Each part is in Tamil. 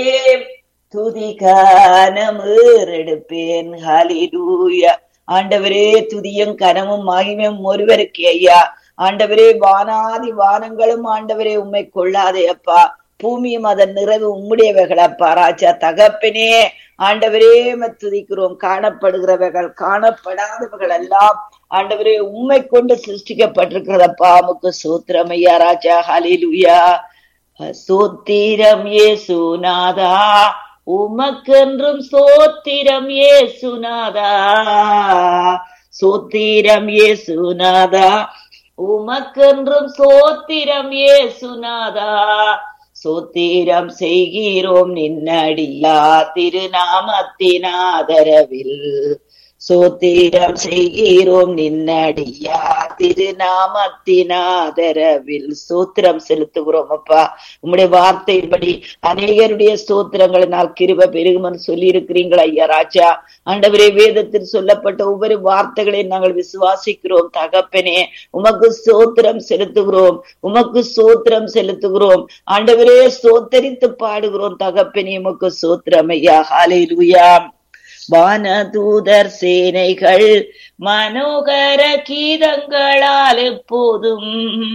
துதிகானமேறெடுப்பேன் ஹலிலூயா ஆண்டவரே துதியும் கனமும் மகிமையும் ஒருவருக்கு ஐயா ஆண்டவரே வானாதி வானங்களும் ஆண்டவரே உம்மை கொள்ளாதே அப்பா பூமியும் அதன் நிறைவு உம்முடையவைகள் அப்பா ராஜா தகப்பனே ஆண்டவரே துதிக்கிறோம் காணப்படுகிறவைகள் காணப்படாதவைகள் எல்லாம் ஆண்டவரே உண்மை கொண்டு சிருஷ்டிக்கப்பட்டிருக்கிறதப்பா உமக்கு சூத்திரம் ஐயா ராஜா ஹலிலுயா சோத்திரம் ஏசுநாதா உமக்கென்றும் சோத்திரம் ஏசுநாதா சோத்திரம் ஏசுநாதா உமக்கென்றும் சோத்திரம் ஏசுநாதா சோத்திரம் செய்கிறோம் நின்னடியா திருநாமத்தினாதரவில் சோத்திரம் செய்கிறோம் நின்னடியா திருநாமத்தினாதரவில் சோத்திரம் செலுத்துகிறோம் அப்பா உம்முடைய வார்த்தையின்படி அநேகருடைய ஸ்தோத்திரங்களினால் கிருப பெருகுமன்னு சொல்லி இருக்கிறீங்களா ஐயா ராஜா ஆண்டவரே வேதத்தில் சொல்லப்பட்ட ஒவ்வொரு வார்த்தைகளையும் நாங்கள் விசுவாசிக்கிறோம் தகப்பனே உமக்கு சோத்திரம் செலுத்துகிறோம் உமக்கு சோத்திரம் செலுத்துகிறோம் ஆண்டவரே சோத்தரித்து பாடுகிறோம் தகப்பனே உமக்கு சோத்திரம் ஐயா ஹாலே வானதூதர் சேனைகள் மனோகர கீதங்களால் எப்போதும்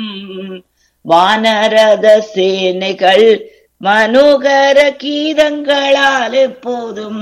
வானரத சேனைகள் மனோகர கீதங்களால் எப்போதும்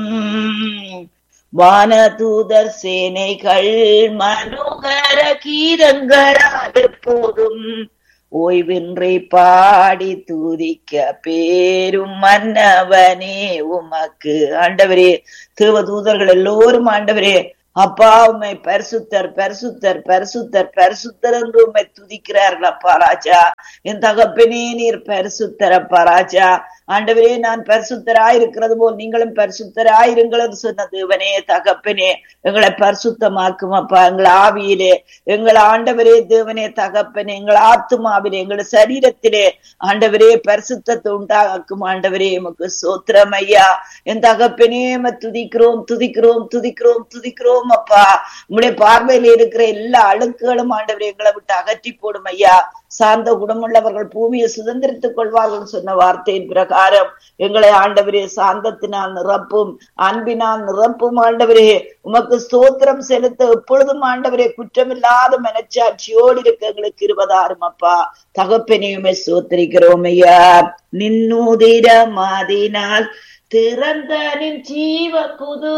வானதூதர் சேனைகள் மனோகர கீதங்களால் எப்போதும் ஓய்வின்றி பாடி துதிக்க பேரும் மன்னவனே உமக்கு ஆண்டவரே தேவதூதர்கள் எல்லோரும் ஆண்டவரே அப்பா உண்மை பரிசுத்தர் பரிசுத்தர் பரிசுத்தர் பரிசுத்தர் என்று உண்மை துதிக்கிறார்கள் அப்பா ராஜா என் தகப்பனே நீர் பரிசுத்தர் அப்பா ராஜா ஆண்டவரே நான் பரிசுத்தராயிருக்கிறது போல் நீங்களும் பரிசுத்தராயிருங்கள் என்று சொன்ன தேவனே தகப்பனே எங்களை பரிசுத்தமாக்கும் அப்பா எங்கள் ஆவியிலே எங்கள் ஆண்டவரே தேவனே தகப்பனே எங்கள் ஆத்துமாவிலே எங்கள் சரீரத்திலே ஆண்டவரே பரிசுத்தத்தை உண்டாக்கும் ஆண்டவரே எமக்கு சோத்திரம் ஐயா என் தகப்பனே துதிக்கிறோம் துதிக்கிறோம் துதிக்கிறோம் துதிக்கிறோம் அப்பா உங்களுடைய பார்வையில இருக்கிற எல்லா அழுக்குகளும் ஆண்டவரே எங்களை விட்டு அகற்றி போடும் ஐயா சார்ந்த குணமுள்ளவர்கள் பூமியை சுதந்திரித்துக் கொள்வார்கள் சொன்ன வார்த்தையின் பிரகாரம் எங்களை ஆண்டவரே சாந்தத்தினால் நிரப்பும் அன்பினால் நிரப்பும் ஆண்டவரே உமக்கு ஸ்தோத்திரம் செலுத்த எப்பொழுதும் ஆண்டவரே குற்றமில்லாத மனச்சாட்சியோடு இருக்க எங்களுக்கு இருபதாயிரம் அப்பா தகப்பனையுமே சோத்திரிக்கிறோம் ஐயா நின்னூதிர மாதினால் திறந்த நின் ஜீவ புது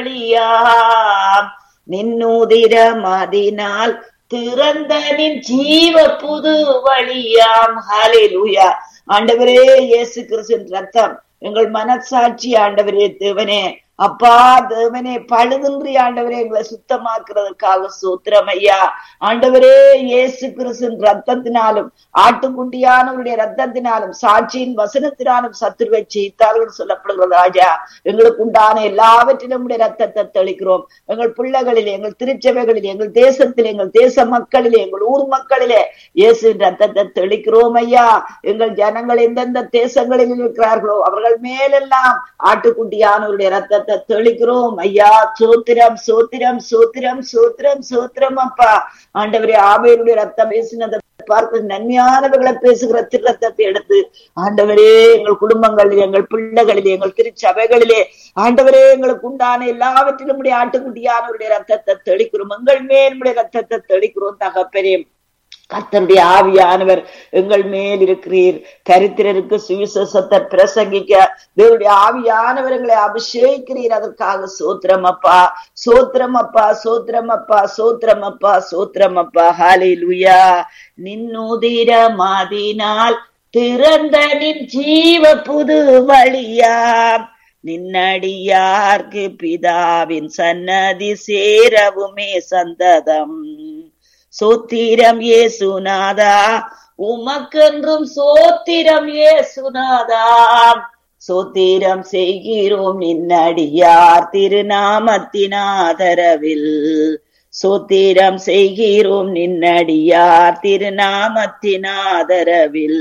வழியாம் நின்னூதிர மாதினால் திறந்த நின் ஜீவ புது வழியாம் ஹalleluya ஆண்டவரே இயேசு கிறிஸ்துவின் ரத்தம் எங்கள் மனசாட்சி ஆண்டவரே தேவனே அப்பா தேவனே பழுதின்றி ஆண்டவரே எங்களை சுத்தமாக்குறதுக்காக சூத்திரம் ஐயா ஆண்டவரே இயேசு கிறிஸ்துவின் ரத்தத்தினாலும் ஆட்டுக்குட்டியானவருடைய ரத்தத்தினாலும் சாட்சியின் வசனத்தினாலும் சத்துருவை செய்தார்கள் சொல்லப்படுகிறது ராஜா எங்களுக்கு உண்டான எல்லாவற்றிலும் உடைய ரத்தத்தை தெளிக்கிறோம் எங்கள் பிள்ளைகளிலே எங்கள் திருச்சபைகளிலே எங்கள் தேசத்திலே எங்கள் தேச மக்களிலே எங்கள் ஊர் மக்களிலே இயேசுவின் ரத்தத்தை தெளிக்கிறோம் ஐயா எங்கள் ஜனங்கள் எந்தெந்த தேசங்களில் இருக்கிறார்களோ அவர்கள் மேலெல்லாம் ஆட்டுக்குட்டியானவருடைய ரத்தத்தை தெளிக்கிறோம் ஐயா சோத்திரம் சோத்திரம் சோத்திரம் சோத்திரம் சோத்திரம் அப்பா ஆண்டவரே ஆபையனுடைய ரத்தம் பேசினதை பார்த்து நன்மையானவர்களை பேசுகிற திருரத்தத்தை எடுத்து ஆண்டவரே எங்கள் குடும்பங்களில் எங்கள் பிள்ளைகளிலே எங்கள் திருச்சபைகளிலே ஆண்டவரே எங்களுக்கு உண்டான எல்லாவற்றிலும் உடைய ஆட்டுக்குட்டியானவருடைய ரத்தத்தை தெளிக்கிறோம் எங்கள் மேல் ரத்தத்தை தெளிக்கிறோம் தகப்பனே கர்த்தருடைய ஆவியானவர் எங்கள் மேல் இருக்கிறீர் தரித்திரருக்கு சுவிசேஷத்தை பிரசங்கிக்க தேவனுடைய ஆவியானவர் எங்களை அபிஷேகிக்கிறீர் அதற்காக சோத்திரம் அப்பா சோத்திரம் அப்பா சோத்திரம் அப்பா சோத்திரம் அப்பா சோத்திரம் அப்பா ஹாலே லுயா நின்னுதிர மாதினால் திறந்த நின் ஜீவ புது வழியாம் நின்னடியார்க்கு பிதாவின் சன்னதி சேரவுமே சந்ததம் சோத்திரம் ஏசுநாதா உமக்கென்றும் சோத்திரம் ஏசுநாதா சோத்திரம் செய்கிறோம் நின்னடியார் திருநாமத்தினாதரவில் சோத்திரம் செய்கிறோம் நின்னடியார் திருநாமத்தினாதரவில்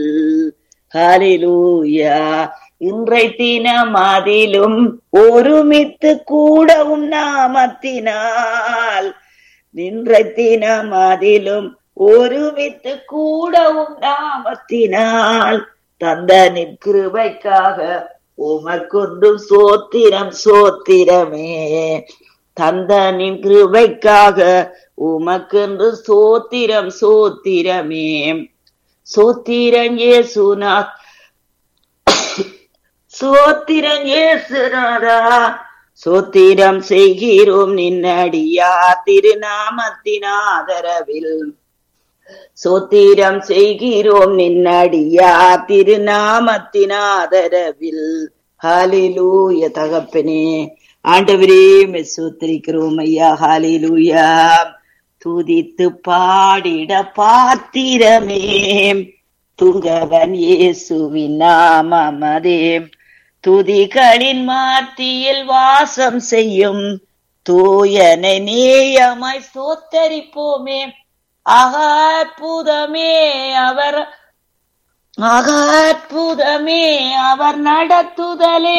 ஹலிலூயா இன்றை தினம் அதிலும் ஒருமித்து கூடவும் நாமத்தினால் நின்றத்தினம் அதிலும் ஒருமித்து கூடவும் நாமத்தினால் தந்த நிற்கிருபைக்காக உமக்குன்றும் சோத்திரம் சோத்திரமே தந்தனின் கிருபைக்காக உமக்கென்று சோத்திரம் சோத்திரமே சோத்திரம் ஏசுநாத் சோத்திரம் ஏசுநாதா சோத்திரம் செய்கிறோம் நின்னடியா திருநாமத்தின் ஆதரவில் சோத்திரம் செய்கிறோம் நின்னடியா திருநாமத்தின் ஆதரவில் ஹாலிலூய தகப்பனே ஆண்டவரே மெசோத்திரிக்கிறோம் ஐயா ஹாலிலூயா துதித்து பாடிட பாத்திரமே துங்கவன் இயேசுவின் நாமமதே துதிகளின் மாத்தியில் வாசம் செய்யும் தூயனை நேயமாய் சோத்தரிப்போமே அகற்புதமே அவர் அகற்புதமே அவர் நடத்துதலே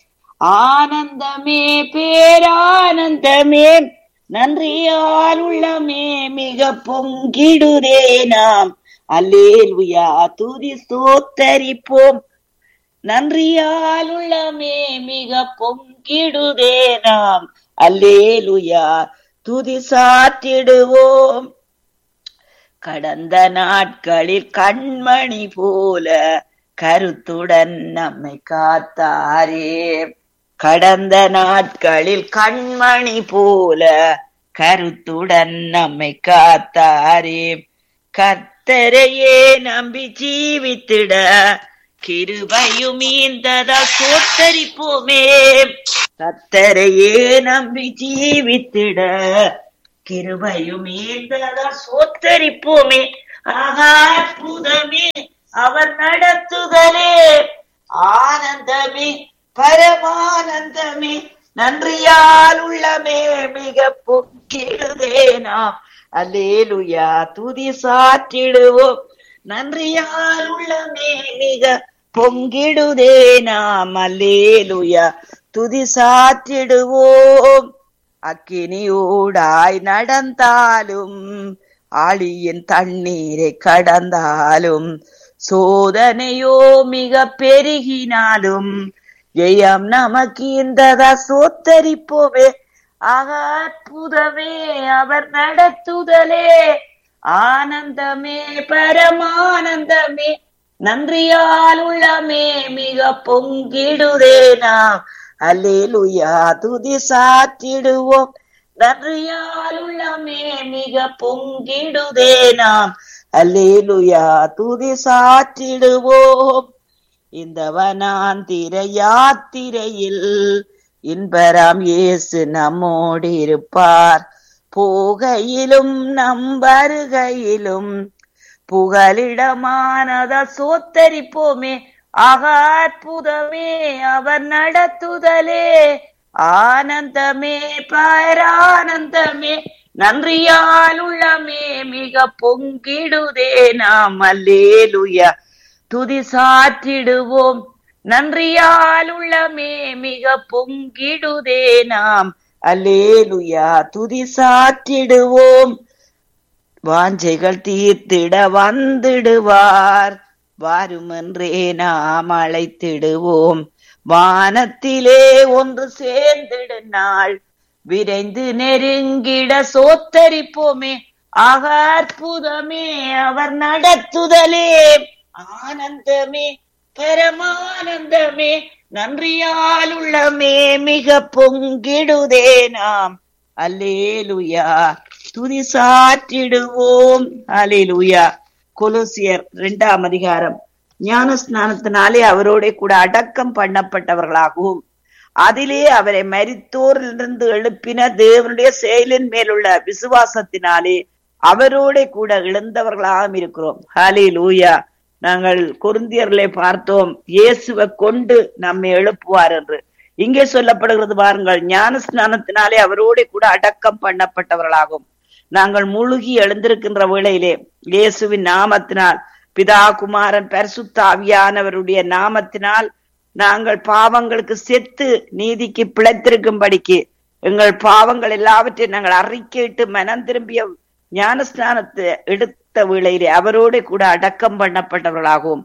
ஆனந்தமே பேரானந்தமே நன்றியால் உள்ளமே மிக பொங்கிடுதே நாம் அல்லேலுயா துதி சோத்தரிப்போம் நன்றியால் உள்ளமே மிக பொங்கிடுதே நாம் அல்லேலுயா துதி சாத்திடுவோம் கடந்த நாட்களில் கண்மணி போல கருத்துடன் நம்மை காத்தாரே கடந்த நாட்களில் கண்மணி போல கருத்துடன் நம்மை காத்தாரே கர்த்தரையே நம்பி ஜீவித்திட கிருபையும் ஈந்ததா சோத்தரிப்போமே கர்த்தரையே நம்பி ஜீவித்திட கிருபையும் ஈந்ததா சோத்தரிப்போமே ஆகா அற்புதமே அவர் நடத்துதலே ஆனந்தமே பரமானந்தமே நன்றியால் உள்ளமே மிக பொக்கிடுதே நாம் அல்லேலுயா துதி சாற்றிடுவோம் நன்றியால் உள்ளமே மிக பொங்கிடுதே நாம் அல்லேலுயா துதி சாற்றிடுவோம் அக்கினியூடாய் நடந்தாலும் ஆழியின் தண்ணீரை கடந்தாலும் சோதனையோ மிக பெருகினாலும் ஜெயம் நமக்கு இந்ததா சோத்தரிப்போவே ஆக அற்புதமே அவர் நடத்துதலே ஆனந்தமே பரமானந்தமே நன்றியால் உள்ளமே மிக பொங்கிடுதே நாம் அல்லேலுயா துதி சாத்திடுவோம் நன்றியால் உள்ளமே மிக பொங்கிடுதே நாம் அல்லேலுயா துதி சாற்றிடுவோம் இந்த வனாந்திர யாத்திரையில் இன்பராம் இயேசு நம்மோடு இருப்பார் போகையிலும் நம் வருகையிலும் புகலிடமானத சோத்தரிப்போமே ஆக அற்புதமே அவர் நடத்துதலே ஆனந்தமே பரானந்தமே நன்றியால் உள்ளமே மிக பொங்கிடுதே நாம் அல்லேலுயா துதி சாற்றிடுவோம் நன்றியால் உள்ளமே மிக பொங்கிடுதே நாம் அல்லேலுயா துதி சாற்றிடுவோம் வாஞ்சைகள் தீர்த்திட வந்திடுவார் வாருமென்றே நாம் அழைத்திடுவோம் வானத்திலே ஒன்று சேர்ந்திடு நாள் விரைந்து நெருங்கிட சோத்தரிப்போமே ஆக அற்புதமே அவர் நடத்துதலே ஆனந்தமே பரமானந்தமே நன்றியால் உள்ளமே மிக பொங்கிடுதே நாம் அல்லேலுயா துதி சாற்றிடுவோம் அல்லேலுயா கொலோசியர் இரண்டாம் அதிகாரம் ஞான ஸ்நானத்தினாலே அவரோட கூட அடக்கம் பண்ணப்பட்டவர்களாகவும் அதிலே அவரை மரித்தோரிலிருந்து எழுப்பின தேவனுடைய செயலின் மேலுள்ள விசுவாசத்தினாலே அவரோட கூட இழந்தவர்களாகவும் இருக்கிறோம் ஹாலே லூயா நாங்கள் குருந்தியர்களை பார்த்தோம் இயேசுவை கொண்டு நம்மை எழுப்புவார் என்று இங்கே சொல்லப்படுகிறது பாருங்கள் ஞான ஸ்நானத்தினாலே அவரோட கூட அடக்கம் பண்ணப்பட்டவர்களாகும் நாங்கள் முழுகி எழுந்திருக்கின்ற வேளையிலே இயேசுவின் நாமத்தினால் பிதா குமாரன் பரிசுத்தாவியானவருடைய நாமத்தினால் நாங்கள் பாவங்களுக்கு செத்து நீதிக்கு பிழைத்திருக்கும்படிக்கு எங்கள் பாவங்கள் எல்லாவற்றையும் நாங்கள் அறிக்கையிட்டு மனம் திரும்பிய ஞானஸ்நானத்தை எடுத்த வேளையிலே அவரோடு கூட அடக்கம் பண்ணப்பட்டவர்களாகவும்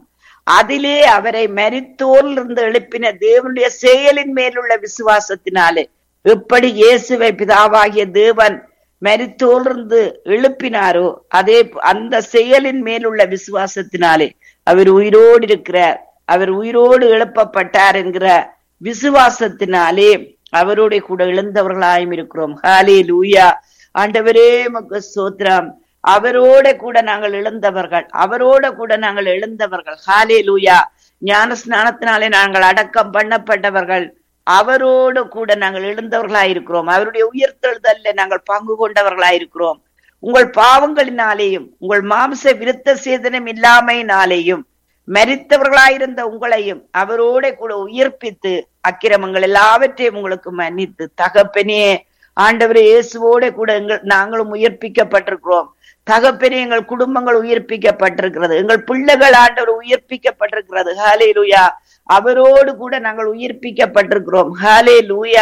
அதிலே அவரை மரித்தோரிலிருந்து எழுப்பின தேவனுடைய செயலின் மேலுள்ள விசுவாசத்தினாலே எப்படி இயேசுவை பிதாவாகிய தேவன் மரித்தோரிலிருந்து எழுப்பினாரோ அதே அந்த செயலின் மேலுள்ள விசுவாசத்தினாலே அவர் உயிரோடு இருக்கிறார் அவர் உயிரோடு எழுப்பப்பட்டார் என்கிற விசுவாசத்தினாலே அவரோட கூட எழுந்தவர்களாயும் இருக்கிறோம் ஹாலே லூயா ஆண்டவரே மக்கு சோத்ரம் அவரோட கூட நாங்கள் எழுந்தவர்கள் அவரோட கூட நாங்கள் எழுந்தவர்கள் ஹாலே லூயா ஞான ஸ்நானத்தினாலே நாங்கள் அடக்கம் பண்ணப்பட்டவர்கள் அவரோடு கூட நாங்கள் எழுந்தவர்களாயிருக்கிறோம் அவருடைய உயிர்த்தெழுதல்ல நாங்கள் பங்கு கொண்டவர்களாயிருக்கிறோம் உங்கள் பாவங்களினாலேயும் உங்கள் மாம்ச விருத்த சேதனம் இல்லாமையினாலேயும் மரித்தவர்களாயிருந்த உங்களையும் அவரோட கூட உயிர்ப்பித்து அக்கிரமங்கள் எல்லாவற்றையும் உங்களுக்கு மன்னித்து தகப்பனே ஆண்டவரே இயேசுவோட கூட எங்கள் நாங்களும் உயிர்ப்பிக்கப்பட்டிருக்கிறோம் தகப்பனே எங்கள் குடும்பங்கள் உயிர்ப்பிக்கப்பட்டிருக்கிறது எங்கள் பிள்ளைகள் ஆண்டவர் உயிர்ப்பிக்கப்பட்டிருக்கிறது ஹாலே லூயா அவரோடு கூட நாங்கள் உயிர்ப்பிக்கப்பட்டிருக்கிறோம் ஹாலே லூயா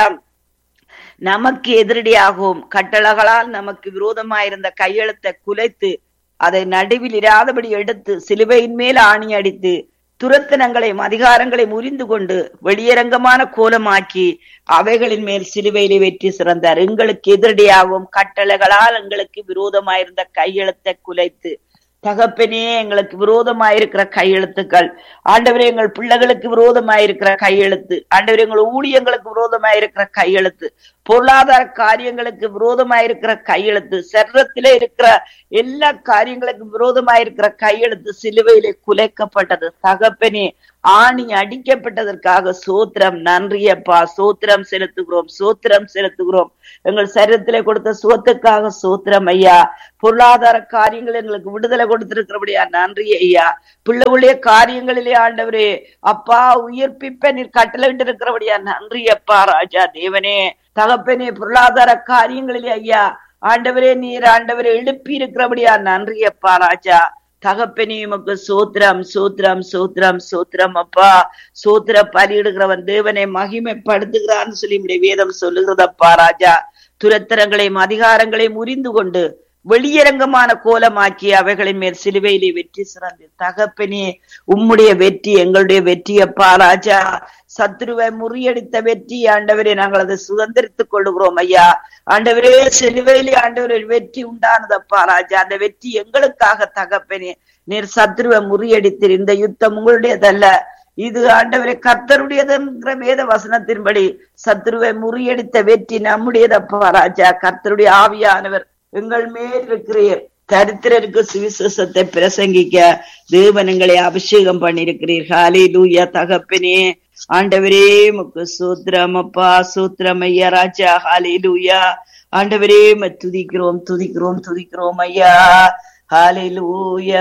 நமக்கு எதிரடியாகவும் கட்டளகளால் நமக்கு விரோதமாயிருந்த கையெழுத்தை குலைத்து அதை நடுவில் இராதபடி எடுத்து சிலுவையின் மேல் ஆணி அடித்து துரத்தனங்களையும் அதிகாரங்களையும் முறிந்து கொண்டு வெளியரங்கமான கோலமாக்கி அவைகளின் மேல் சிலுவையிலே வெற்றி சிறந்தார் எங்களுக்கு எதிரடியாகவும் கட்டளைகளால் எங்களுக்கு விரோதமாயிருந்த கையெழுத்தை குலைத்து தகப்பனே எங்களுக்கு விரோதமாயிருக்கிற கையெழுத்துக்கள் ஆண்டவரே எங்கள் பிள்ளைகளுக்கு விரோதமாயிருக்கிற கையெழுத்து ஆண்டவரே எங்கள் ஊழியங்களுக்கு விரோதமாயிருக்கிற கையெழுத்து பொருளாதார காரியங்களுக்கு விரோதமாயிருக்கிற கையெழுத்து சர்வத்திலே இருக்கிற எல்லா காரியங்களுக்கும் விரோதமாயிருக்கிற கையெழுத்து சிலுவையிலே குலைக்கப்பட்டது தகப்பனே ஆணி அடிக்கப்பட்டதற்காக சோத்திரம் நன்றியப்பா சோத்திரம் செலுத்துகிறோம் சோத்திரம் செலுத்துகிறோம் எங்கள் சரீரத்திலே கொடுத்த சுகத்துக்காக சோத்திரம் ஐயா பொருளாதார காரியங்கள் எங்களுக்கு விடுதலை கொடுத்திருக்கிறபடியா நன்றி ஐயா பிள்ளைகளுடைய காரியங்களிலே ஆண்டவரே அப்பா உயிர்ப்பிப்ப நீர் கட்டளையிட்டு இருக்கிறபடியா நன்றி அப்பா ராஜா தேவனே தகப்பனே பொருளாதார காரியங்களிலே ஐயா ஆண்டவரே நீர் ஆண்டவரே எழுப்பி இருக்கிறபடியா நன்றி அப்பா ராஜா தகப்பனே உமக்கு சோத்திரம் சோத்திரம் சோத்திரம் சோத்திரம் அப்பா சோத்திர பலியிடுகிறவன் தேவனை மகிமைப்படுத்துகிறான்னு சொல்லி நம்முடைய வேதம் சொல்லுகிறதப்பா ராஜா துரத்தரங்களையும் அதிகாரங்களையும் முறிந்து கொண்டு வெளியரங்கமான கோலமாக்கி அவைகளின் மேல் சிலுவையிலே வெற்றி சிறந்து தகப்பனே உம்முடைய வெற்றி எங்களுடைய வெற்றி அப்பா ராஜா சத்ருவை முறியடித்த வெற்றி ஆண்டவரே நாங்கள் அதை சுதந்திரித்துக் கொள்ளுகிறோம் ஐயா ஆண்டவரே சிலுவையிலே ஆண்டவரே வெற்றி உண்டானதப்பா ராஜா அந்த வெற்றி எங்களுக்காக தகப்பனே நீர் சத்ருவை முறியடித்தீர் இந்த யுத்தம் உங்களுடையதல்ல இது ஆண்டவரை கர்த்தருடையதுங்கிற வேத வசனத்தின்படி சத்ருவை முறியடித்த வெற்றி நம்முடையதப்பா ராஜா கர்த்தருடைய ஆவியானவர் எங்கள் மேல் இருக்கிறீர் தரித்திரருக்கு சுவிசேஷத்தை பிரசங்கிக்க தேவனங்களை அபிஷேகம் பண்ணிருக்கிறீர் ஹாலே லூயா தகப்பனே ஆண்டவரே முக்கு சூத்திரம் அப்பா சூத்திரம் ஐயா ராஜா ஹாலே லூயா ஆண்டவரே துதிக்கிறோம் துதிக்கிறோம் துதிக்கிறோம் ஐயா ஹாலே லூயா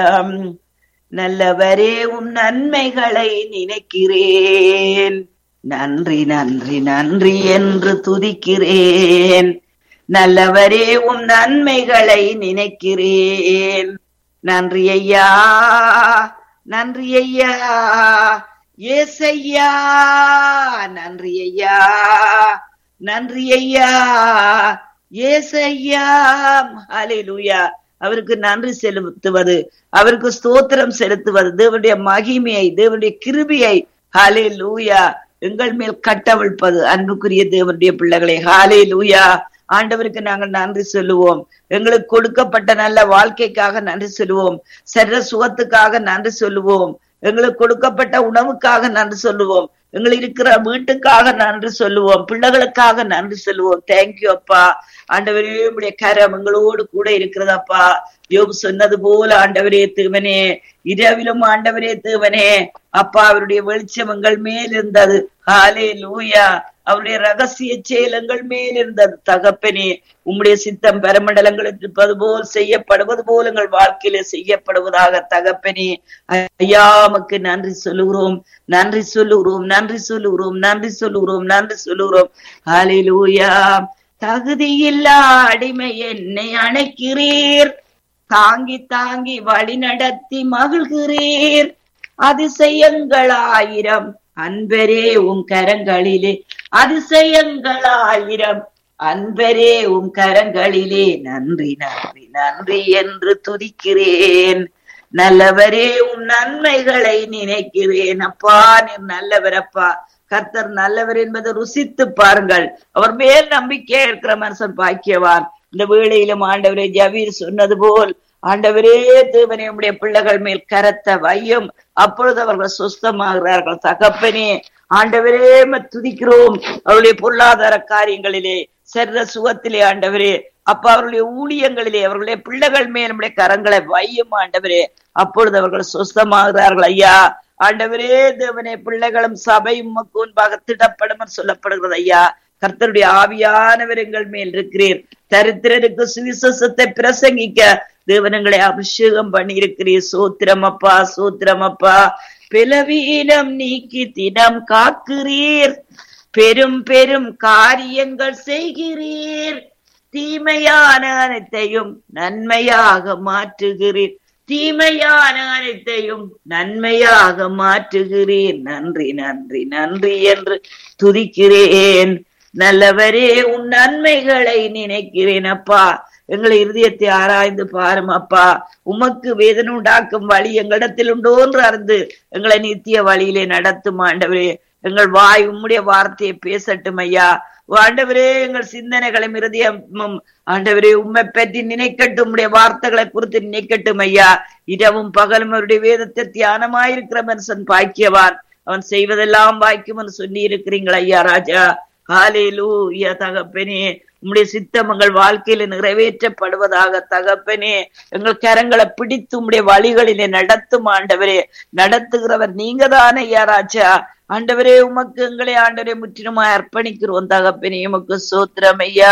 நல்லவரே உம் நன்மைகளை நினைக்கிறேன் நன்றி நன்றி நன்றி என்று துதிக்கிறேன் நல்லவரே உம் நன்மைகளை நினைக்கிறேன் நன்றி ஐயா நன்றி ஐயா ஏசையா நன்றி ஐயா நன்றி ஐயா ஏசையா அலையிலுயா அவருக்கு நன்றி செலுத்துவது அவருக்கு ஸ்தோத்திரம் செலுத்துவது தேவனுடைய மகிமையை தேவனுடைய கிருபியை ஹாலே லூயா எங்கள் மேல் கட்டவிழ்ப்பது அன்புக்குரிய தேவனுடைய பிள்ளைகளை ஹாலே லூயா ஆண்டவருக்கு நாங்கள் நன்றி சொல்லுவோம் எங்களுக்கு கொடுக்கப்பட்ட நல்ல வாழ்க்கைக்காக நன்றி சொல்லுவோம் சர்வ சுகத்துக்காக நன்றி சொல்லுவோம் எங்களுக்கு கொடுக்கப்பட்ட உணவுக்காக நன்றி சொல்லுவோம் எங்களுக்கு இருக்கிற வீட்டுக்காக நன்றி சொல்லுவோம் பிள்ளைகளுக்காக நன்றி சொல்லுவோம் தேங்க்யூ அப்பா ஆண்டவரே உடைய கரம் எங்களோடு கூட இருக்கிறதப்பா யோபு சொன்னது போல ஆண்டவரே தேவனே இரவிலும் ஆண்டவரே தேவனே அப்பா அவருடைய வெளிச்சம் எங்கள் மேல் இருந்தது ஹாலே லூயா அவருடைய ரகசிய செயல் எங்கள் மேல் இருந்தது தகப்பனே உம்முடைய சித்தம் பெருமண்டலங்களில் இருப்பது போல் செய்யப்படுவது போல் எங்கள் வாழ்க்கையில செய்யப்படுவதாக தகப்பனே ஐயாமக்கு நன்றி சொல்லுகிறோம் நன்றி சொல்லுகிறோம் நன்றி சொல்லுகிறோம் நன்றி சொல்லுகிறோம் நன்றி சொல்லுகிறோம் ஹாலே லூயா தகுதியில்லா அடிமை என்னை அணைக்கிறீர் தாங்கி தாங்கி வழி நடத்தி மகிழ்கிறீர் அதிசயங்களாயிரம் அன்பரே உம் கரங்களிலே அதிசயங்களாயிரம் அன்பரே உம் கரங்களிலே நன்றி நன்றி நன்றி என்று துதிக்கிறேன் நல்லவரே உன் நன்மைகளை நினைக்கிறேன் அப்பா நீர் நல்லவரப்பா கர்த்தர் நல்லவர் என்பதை ருசித்து பாருங்கள் அவர் மேல் நம்பிக்கை இருக்கிற மனுஷன் பாக்கியவான் இந்த வேளையிலும் ஆண்டவரே ஜவீர் சொன்னது போல் ஆண்டவரே தேவனே உடைய பிள்ளைகள் மேல் கரத்த வையும் அப்பொழுது அவர்கள் சுஸ்தமாகிறார்கள் தகப்பனே ஆண்டவரே துதிக்கிறோம் அவருடைய பொருளாதார காரியங்களிலே சர்ற சுகத்திலே ஆண்டவரே அப்ப அவருடைய ஊழியங்களிலே அவர்களுடைய பிள்ளைகள் மேல் நம்முடைய கரங்களை வையும் ஆண்டவரே அப்பொழுது அவர்கள் சுஸ்தமாகிறார்கள் ஐயா ஆண்டவரே தேவனே பிள்ளைகளும் சபையும் உமக்கு முன்பாக திடப்படும் சொல்லப்படுகிறது ஐயா கர்த்தருடைய ஆவியானவர் எங்கள் மேல் இருக்கிறீர் தரித்திரருக்கு சுவிசேஷத்தை பிரசங்கிக்க தேவனங்களை அபிஷேகம் பண்ணியிருக்கிறீர் சூத்திரமப்பா சூத்திரமப்பா பிளவீனம் நீக்கி தினம் காக்கிறீர் பெரும் பெரும் காரியங்கள் செய்கிறீர் தீமையான அனைத்தையும் நன்மையாக மாற்றுகிறீர் தீமையான அனைத்தையும் நன்மையாக மாற்றுகிறீர் நன்றி நன்றி நன்றி என்று துதிக்கிறேன் நல்லவரே உன் நன்மைகளை நினைக்கிறேன் அப்பா எங்களை இருதயத்தை ஆராய்ந்து பாரும் அப்பா உமக்கு வேதனை உண்டாக்கும் வழி எங்களிடத்தில் உண்டோன்று அறிந்து எங்களை நித்திய வழியிலே நடத்தும் ஆண்டவரே எங்கள் வாய் உம்முடைய வார்த்தையை பேசட்டும் ஐயா ஆண்டவரே எங்கள் சிந்தனைகளும் இருதயமும் ஆண்டவரே உண்மை பற்றி நினைக்கட்டும் உடைய வார்த்தைகளை குறித்து நினைக்கட்டும் ஐயா இரவும் பகலும் அவருடைய வேதத்தை தியானமாயிருக்கிற மனுஷன் பாக்கியவான் அவன் செய்வதெல்லாம் பாய்க்கும் என்று சொல்லி இருக்கிறீங்களா ஐயா ராஜா காலையிலூ ஐயா தகப்பனே உம்முடைய சித்தம் எங்கள் வாழ்க்கையில நிறைவேற்றப்படுவதாக தகப்பனே எங்கள் கரங்களை பிடித்து உம்முடைய வழிகளிலே நடத்தும் ஆண்டவரே நடத்துகிறவர் நீங்க தானே ஐயா ராஜா ஆண்டவரே உமக்கு எங்களை ஆண்டவரே முற்றிலுமாய் அர்ப்பணிக்கிறோம் தகப்பனே உமக்கு சோத்திரம் ஐயா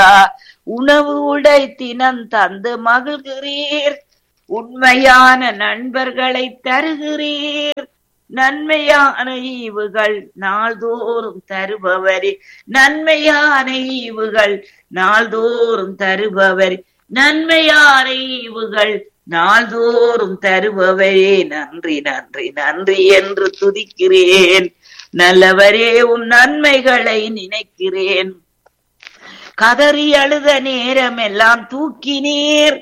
உணவு உடை தினம் தந்து மகிழ்கிறீர் உண்மையான நண்பர்களை தருகிறீர் நன்மையான ஈவுகள் நாள்தோறும் தருபவரே நன்மையான ஈவுகள் நாள்தோறும் தருபவரே நன்மையான ஈவுகள் நாள்தோறும் தருபவரே நன்றி நன்றி நன்றி என்று துதிக்கிறேன் நல்லவரே உன் நன்மைகளை நினைக்கிறேன் கதறி அழுத நேரம் எல்லாம் தூக்கினீர்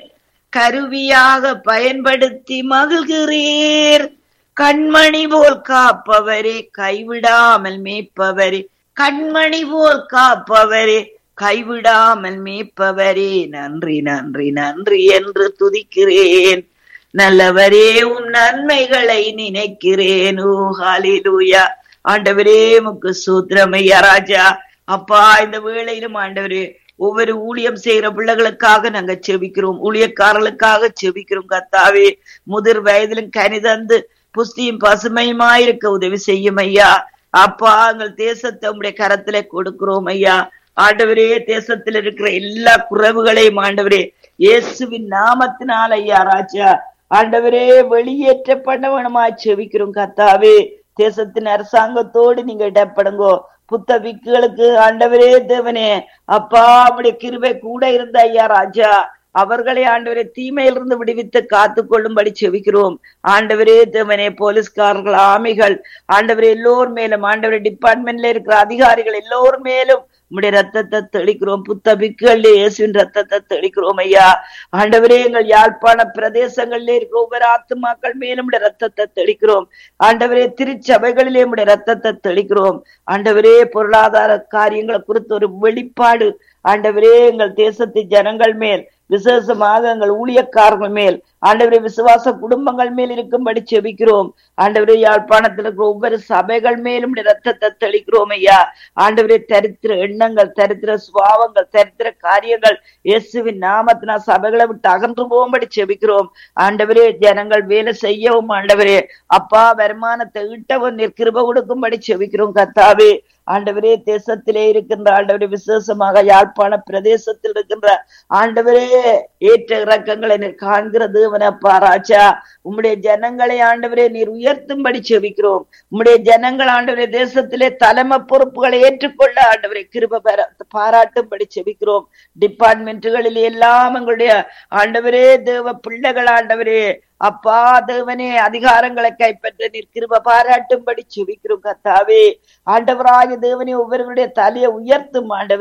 கருவியாக பயன்படுத்தி மகிழ்கிறீர் கண்மணி போல் காப்பவரே கைவிடாமல் மேய்ப்பவரே கண்மணி போல் காப்பவரே கைவிடாமல் மேய்ப்பவரே நன்றி நன்றி நன்றி என்று துதிக்கிறேன் நல்லவரே உன் நன்மைகளை நினைக்கிறேன் ஓ ஹாலிலூயா ஆண்டவரே முக்கு சூத்திரமையா ராஜா அப்பா இந்த வேளையிலும் ஆண்டவரே ஒவ்வொரு ஊழியம் செய்யற பிள்ளைகளுக்காக நாங்க செபிக்கிறோம் ஊழியக்காரர்களுக்காக செபிக்கிறோம் கத்தாவே முதிர் வயதிலும் கனிதந்து புஸ்தியும் பசுமையுமாயிருக்க உதவி செய்யும் ஐயா அப்பா எங்கள் தேசத்தை உங்களுடைய கரத்துல கொடுக்கிறோம் ஐயா ஆண்டவரே தேசத்தில் இருக்கிற எல்லா குறைவுகளையும் ஆண்டவரே இயேசுவின் நாமத்தினால் ஐயா ராஜா ஆண்டவரே வெளியேற்ற பண்ண வேணுமா செவிக்கிறோம் கத்தாவே தேசத்தின் அரசாங்கத்தோடு நீங்க இடப்படுங்கோ புத்த விக்குகளுக்கு ஆண்டவரே தேவனே அப்பா அவருடைய கிருபை கூட இருந்த ஐயா ராஜா அவர்களை ஆண்டவரே தீமையிலிருந்து விடுவித்து காத்து கொள்ளும்படி செவிக்கிறோம் ஆண்டவரே தேவனே போலீஸ்காரர்கள் ஆமைகள் ஆண்டவரே எல்லோர் மேலும் ஆண்டவரே டிபார்ட்மெண்ட்ல இருக்கிற அதிகாரிகள் எல்லோர் மேலும் உம்முடைய ரத்தத்தை தெளிக்கிறோம் புத்த பிக்குகள் இயேசுவின் ரத்தத்தை தெளிக்கிறோம் ஐயா ஆண்டவரே எங்கள் யாழ்ப்பாண பிரதேசங்களிலே இருக்கிற ஒவ்வொரு ஆத்துமாக்கள் மேலும் உடைய ரத்தத்தை தெளிக்கிறோம் ஆண்டவரே திருச்சபைகளிலே உடைய ரத்தத்தை தெளிக்கிறோம் ஆண்டவரே பொருளாதார காரியங்களை குறித்து ஒரு வெளிப்பாடு ஆண்டவரே எங்கள் தேசத்து ஜனங்கள் மேல் விசேஷமாக எங்கள் ஊழியக்காரர்கள் மேல் ஆண்டவரே விசுவாச குடும்பங்கள் மேல் இருக்கும்படி செபிக்கிறோம் ஆண்டவரே யாழ்ப்பாணத்தில் இருக்கிற ஒவ்வொரு சபைகள் மேலும் ரத்தத்தை தெளிக்கிறோம் ஐயா ஆண்டவரே தரித்திர எண்ணங்கள் தரித்திர சுபாவங்கள் தரித்திர காரியங்கள் இயேசுவின் நாமத்தினா சபைகளை விட்டு அகன்று போகும்படி செபிக்கிறோம் ஆண்டவரே ஜனங்கள் வேலை செய்யவும் ஆண்டவரே அப்பா வருமானத்தை ஈட்டவும் நீர் கிருப கொடுக்கும்படி செபிக்கிறோம் கத்தாவே ஆண்டவரே தேசத்திலே இருக்கின்ற ஆண்டவரே விசேஷமாக யாழ்ப்பாண பிரதேசத்தில் இருக்கின்ற ஆண்டவரே ஏற்ற இறக்கங்களை நீர் காண்கிற தேவனப்பா ராஜா உம்முடைய ஜனங்களை ஆண்டவரே நீர் உயர்த்தும்படி செவிக்கிறோம் உம்முடைய ஜனங்கள் ஆண்டவரே தேசத்திலே தலைமை பொறுப்புகளை ஏற்றுக்கொள்ள ஆண்டவரை கிருப பாராட்டும்படி செவிக்கிறோம் டிபார்ட்மெண்ட்டுகளில் எல்லாம் எங்களுடைய ஆண்டவரே தேவ பிள்ளைகள் ஆண்டவரே அப்பா தேவனே அதிகாரங்களை கைப்பற்ற நீர் கிருப பாராட்டும்படி செவிக்கிறோம் கத்தாவே ஆண்டவராக தேவனே ஒவ்வொருவருடைய தலையை உயர்த்தும் ஆண்டவரே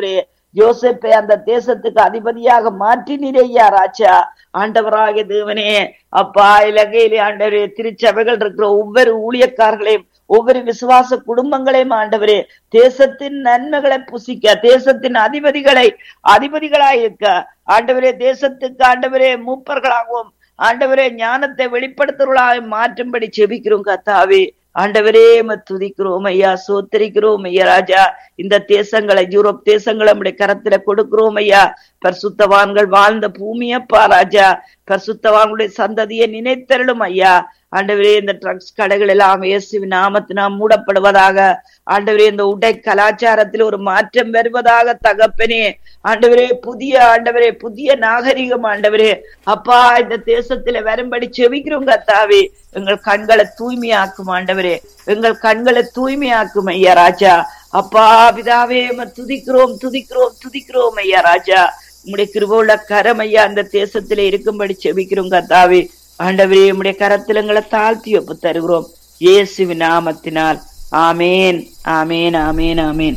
யோசேப்பை அந்த தேசத்துக்கு அதிபதியாக மாற்றினீரே ஐயா ராஜா ஆண்டவராகிய தேவனே அப்பா இலங்கையிலே ஆண்டவரே திருச்சபைகள் இருக்கிற ஒவ்வொரு ஊழியக்காரர்களையும் ஒவ்வொரு விசுவாச குடும்பங்களையும் ஆண்டவரே தேசத்தின் நன்மைகளை புசிக்க தேசத்தின் அதிபதிகளை அதிபதிகளாய் இருக்க ஆண்டவரே தேசத்துக்கு ஆண்டவரே மூப்பர்களாகவும் ஆண்டவரே ஞானத்தை வெளிப்படுத்துறவர்களாக மாற்றும்படி செபிக்கிறோம் கத்தாவே ஆண்டவரே ம துதிக்கிறோம் ஐயா சோத்தரிக்கிறோம் ஐயா ராஜா இந்த தேசங்களை யூரோப் தேசங்களை நம்முடைய கரத்துல கொடுக்கிறோம் ஐயா பரிசுத்தவான்கள் வாழ்ந்த பூமியப்பா ராஜா பரிசுத்தவான்களுடைய சந்ததியை நினைத்தருளும் ஐயா ஆண்டவரே இந்த ட்ரக்ஸ் கடைகள் எல்லாம் இயேசு நாமத்தினால் மூடப்படுவதாக ஆண்டவரே இந்த உடை கலாச்சாரத்தில் ஒரு மாற்றம் வருவதாக தகப்பனே ஆண்டவரே புதிய ஆண்டவரே புதிய நாகரிகம் ஆண்டவரே அப்பா இந்த தேசத்துல வரும்படி செவிக்கிறோம் கத்தாவே எங்கள் கண்களை தூய்மையாக்கும் ஆண்டவரே எங்கள் கண்களை தூய்மையாக்கும் ஐயா ராஜா அப்பா பிதாவே உம்மை துதிக்கிறோம் துதிக்கிறோம் துதிக்கிறோம் ஐயா ராஜா உம்முடைய கிருபவுள்ள கரம் ஐயா அந்த தேசத்திலே இருக்கும்படி செபிக்கிறோம் கத்தாவே ஆண்டவரே உம்முடைய கரத்தில் எங்களை தாழ்த்தி ஒப்பு தருகிறோம் இயேசுவின் நாமத்தினால் ஆமேன் ஆமேன் ஆமேன் ஆமேன்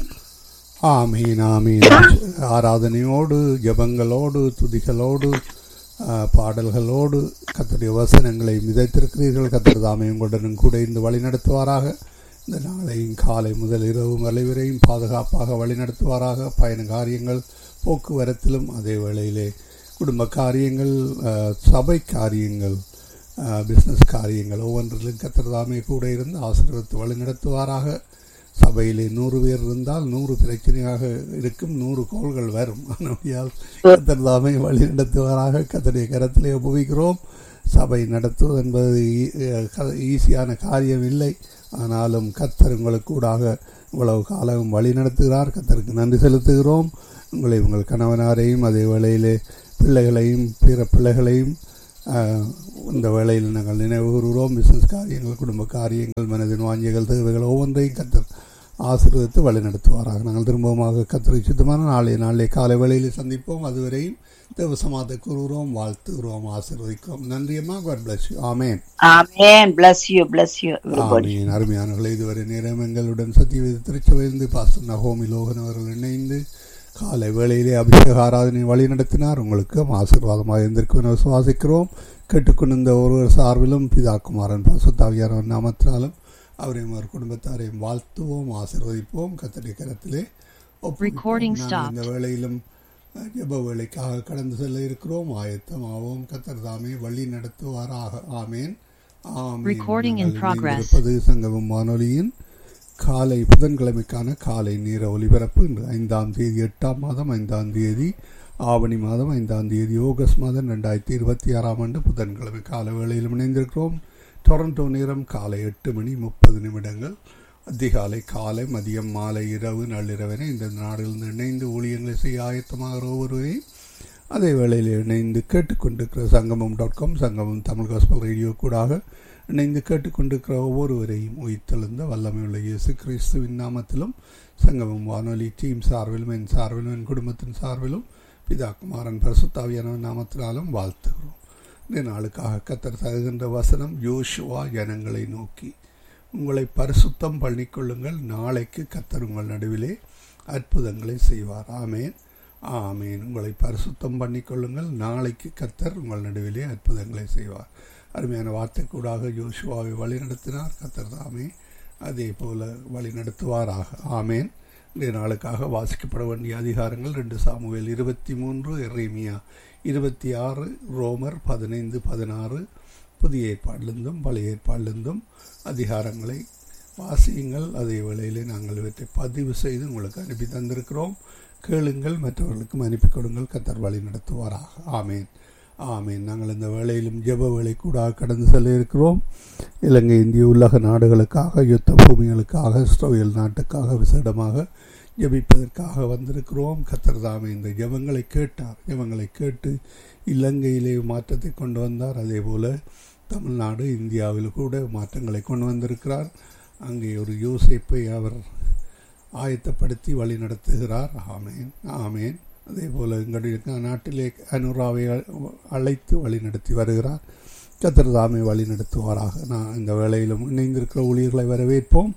ஆமீன் ஆமீன் ஆராதனையோடு ஜெபங்களோடு துதிகளோடு ஆ, பாடல்களோடு கத்தருடைய வசனங்களை மிதைத்திருக்கிறீர்கள் கத்தர் தாமே உங்களுடன் கூட இருந்து வழிநடத்துவாராக இந்த நாளையும் காலை முதல் இரவு வரை வரையும் பாதுகாப்பாக வழிநடத்துவாராக பயண காரியங்கள் போக்குவரத்திலும் அதே வேளையிலே குடும்ப காரியங்கள் ஆ, சபை காரியங்கள் பிஸ்னஸ் காரியங்கள் ஒவ்வொன்றிலும் கத்தர் தாமே கூட இருந்து ஆசீர்வத்து வழிநடத்துவாராக சபையிலே நூறு பேர் இருந்தால் நூறு பிரச்சனையாக இருக்கும் நூறு கோள்கள் வரும் ஆனால் கத்தர் தாமே வழி நடத்துவாராக கத்தருடைய கரத்திலே உபவிக்கிறோம் சபை நடத்துவது என்பது ஈ- அஹ் க- ஈஸியான காரியம் இல்லை ஆனாலும் கத்தர் உங்களுக்கு கூடாக இவ்வளவு காலம் வழி நடத்துகிறார் கத்தருக்கு நன்றி செலுத்துகிறோம் உங்களை உங்கள் கணவனாரையும் அதே வேளையிலே பிள்ளைகளையும் பிற பிள்ளைகளையும் ஆஹ், இந்த வேளையில் நாங்கள் நினைவு கூறுகிறோம் பிசினஸ் காரியங்கள் குடும்ப காரியங்கள் மனதின் வாஞ்சிகள் தேவைகள் ஒவ்வொன்றையும் கத்தர் ஆசீர்வதித்து வழிநடத்துவாராக நாங்கள் திரும்பவுமாக கத்தரை சுத்தமான நாளை நாளை காலை வேளையில் சந்திப்போம் அதுவரையும் தேவசமாதை கூறுகிறோம் வாழ்த்துகிறோம் ஆசீர்வதிக்கிறோம் நன்றியம்மா God bless you amen amen bless you bless you everybody ஆமீன் அருமையானவர்களே இதுவரை நேரம் எங்களுடன் சத்தியவேத திருச்சபையிலிருந்து பாஸ்டர் நகோமி லோகன் அவர்கள் இணைந்து காலை வேளையிலே அபிஷேக ஆராதனை வழி நடத்தினார் உங்களுக்கு ஆசீர்வாதமாக இருந்திருக்கும் என விசுவாசிக்கிறோம் கேட்டுக்கொண்டிருந்த ஒருவர் சார்பிலும் பிதாக்குமாரன் பசுத்தாவியாரன் நாமத்தினாலும் அவரையும் அவர் குடும்பத்தாரையும் வாழ்த்துவோம் ஆசீர்வதிப்போம் கத்தடி கரத்திலே ஒப்புவிப்போம். Recording நாங்கள் stopped. இந்த வேளையிலும் அஹ், ஜெப வேலைக்காக கடந்து செல்ல இருக்கிறோம் ஆயத்தமாவோம் கத்தர் தாமே வழி நடத்துவாராக ஆமேன் ஆமீன். Recording in நீங்கள் progress. இணைந்திருப்பது சங்கமம் வானொலியின் காலை புதன்கிழமைக்கான காலை நேர ஒலிபரப்பு இன்று ஐந்தாம் தேதி எட்டாம் மாதம் ஐந்தாம் தேதி ஆவணி மாதம் ஐந்தாம் தேதி ஆகஸ்ட் மாதம் ரெண்டாயிரத்தி இருபத்தி ஆறாம் ஆண்டு புதன்கிழமை காலை வேளையில் இணைந்திருக்கிறோம் டொரண்டோ நேரம் காலை எட்டு மணி முப்பது நிமிடங்கள் அதிகாலை காலை மதியம் மாலை இரவு நள்ளிரவென இந்த நாடுகளில் இணைந்து ஊழியங்களை செய்ய ஆயத்தமாகிற ஒருவரையும் அதே வேளையில் இணைந்து கேட்டுக்கொண்டிருக்கிற சங்கமம் டாட் காம் சங்கமம் தமிழ் காஸ்பல் ரேடியோ கூடாக இணைந்து கேட்டுக்கொண்டிருக்கிற ஒவ்வொருவரையும் உயிர்த்தெழுந்த வல்லமையுள்ள இயேசு கிறிஸ்துவின் நாமத்திலும் சங்கமம் வானொலி டீம் சார்பிலும் என் சார்பிலும் என் குடும்பத்தின் சார்பிலும் பிதா குமாரன் பரிசுத்தாவியானவன் நாமத்தினாலும் வாழ்த்துகிறோம் இந்த நாளுக்காக கத்தர் தருகின்ற வசனம் யோசுவா ஜனங்களை நோக்கி உங்களை பரிசுத்தம் பண்ணிக்கொள்ளுங்கள் நாளைக்கு கத்தர் உங்கள் நடுவிலே அற்புதங்களை செய்வார் ஆமேன் ஆமேன் உங்களை பரிசுத்தம் பண்ணிக்கொள்ளுங்கள் நாளைக்கு கத்தர் உங்கள் நடுவிலே அற்புதங்களை செய்வார் அருமையான வார்த்தைக்கூடாக யோசுவாவை வழிநடத்தினார் கத்தர் தாமே அதே போல வழி நடத்துவாராக ஆமேன் இன்றைய நாளுக்காக வாசிக்கப்பட வேண்டிய அதிகாரங்கள் ரெண்டு சாமுவேல் இருபத்தி மூன்று எரேமியா இருபத்தி ஆறு ரோமர் பதினைந்து பதினாறு புதிய ஏற்பாடிலிருந்தும் பழைய ஏற்பாடிலிருந்தும் அதிகாரங்களை வாசியுங்கள் அதே வேளையிலே நாங்கள் இவற்றை பதிவு செய்து உங்களுக்கு அனுப்பி தந்திருக்கிறோம் கேளுங்கள் மற்றவர்களுக்கும் அனுப்பி கொடுங்கள் கத்தர் வழி நடத்துவாராக ஆமேன் ஆமேன் நாங்கள் இந்த வேளையிலும் ஜெப வேலை கூட கடந்து செல்ல இருக்கிறோம் இலங்கை இந்திய உலக நாடுகளுக்காக யுத்த பூமிகளுக்காக இஸ்ரேல் நாட்டுக்காக விசேடமாக ஜெபிப்பதற்காக வந்திருக்கிறோம் கத்தர் தாமே இந்த ஜெபங்களை கேட்டார் ஜெபங்களை கேட்டு இலங்கையிலே மாற்றத்தை கொண்டு வந்தார் அதே போல தமிழ்நாடு இந்தியாவில் கூட மாற்றங்களை கொண்டு வந்திருக்கிறார் அங்கே ஒரு யோசிப்பை அவர் ஆயத்தப்படுத்தி வழி நடத்துகிறார் ஆமேன் ஆமேன் அதே போல் எங்களுடைய நாட்டிலே அனுராவை அழைத்து வழி நடத்தி வருகிறார் கத்திர தாமே வழி நடத்துவாராக நான் இந்த வேளையிலும் இணைந்திருக்கிற ஊழியர்களை வரவேற்போம்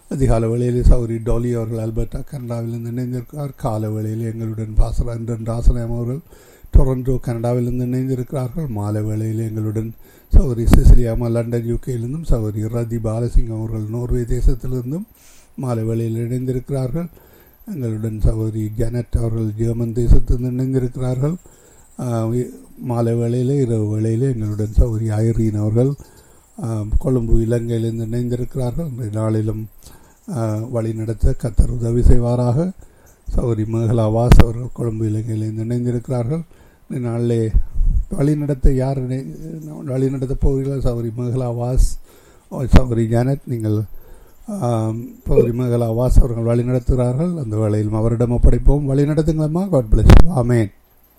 அதிகால வேளையிலே சௌரி டோலி அவர்கள் அல்பர்டா கனடாவிலிருந்து இணைந்திருக்கிறார் கால வேளையில் எங்களுடன் பாசர அன்றன் ராசனம் அவர்கள் டொரண்டோ கனடாவிலிருந்து இணைந்திருக்கிறார்கள் மாலை வேளையில் எங்களுடன் சௌரி சிசிலியாமா லண்டன் யூகேயிலிருந்தும் சௌரி ரதி பாலசிங் அவர்கள் நோர்வே தேசத்திலிருந்தும் மாலை வேளையில் இணைந்திருக்கிறார்கள் எங்களுடன் சகோதரி ஜனட் அவர்கள் ஜெர்மன் தேசத்திலிருந்து இணைந்திருக்கிறார்கள் மாலை வேளையில் இரவு வேளையில் எங்களுடன் சகோதரி ஐரீன் அவர்கள் கொழும்பு இலங்கையிலிருந்து இணைந்திருக்கிறார்கள் இன்றைய நாளிலும் வழி நடத்த கத்தர் உதவி செய்வாராக சௌரி மேகலா வாஸ் அவர்கள் கொழும்பு இலங்கையிலிருந்து இணைந்திருக்கிறார்கள் இந்த நாளிலே வழி நடத்த யார் வழி நடத்த போகிறீர்கள் சௌரி மேகலா வாஸ் சௌரி ஜானட் நீங்கள் பௌரி மேகலா வாஸ் அவர்கள் வழி நடத்துகிறார்கள் அந்த வேளையில் அவரிடம் ஒப்படைப்போம் வழி நடத்துங்களம்மா God bless amen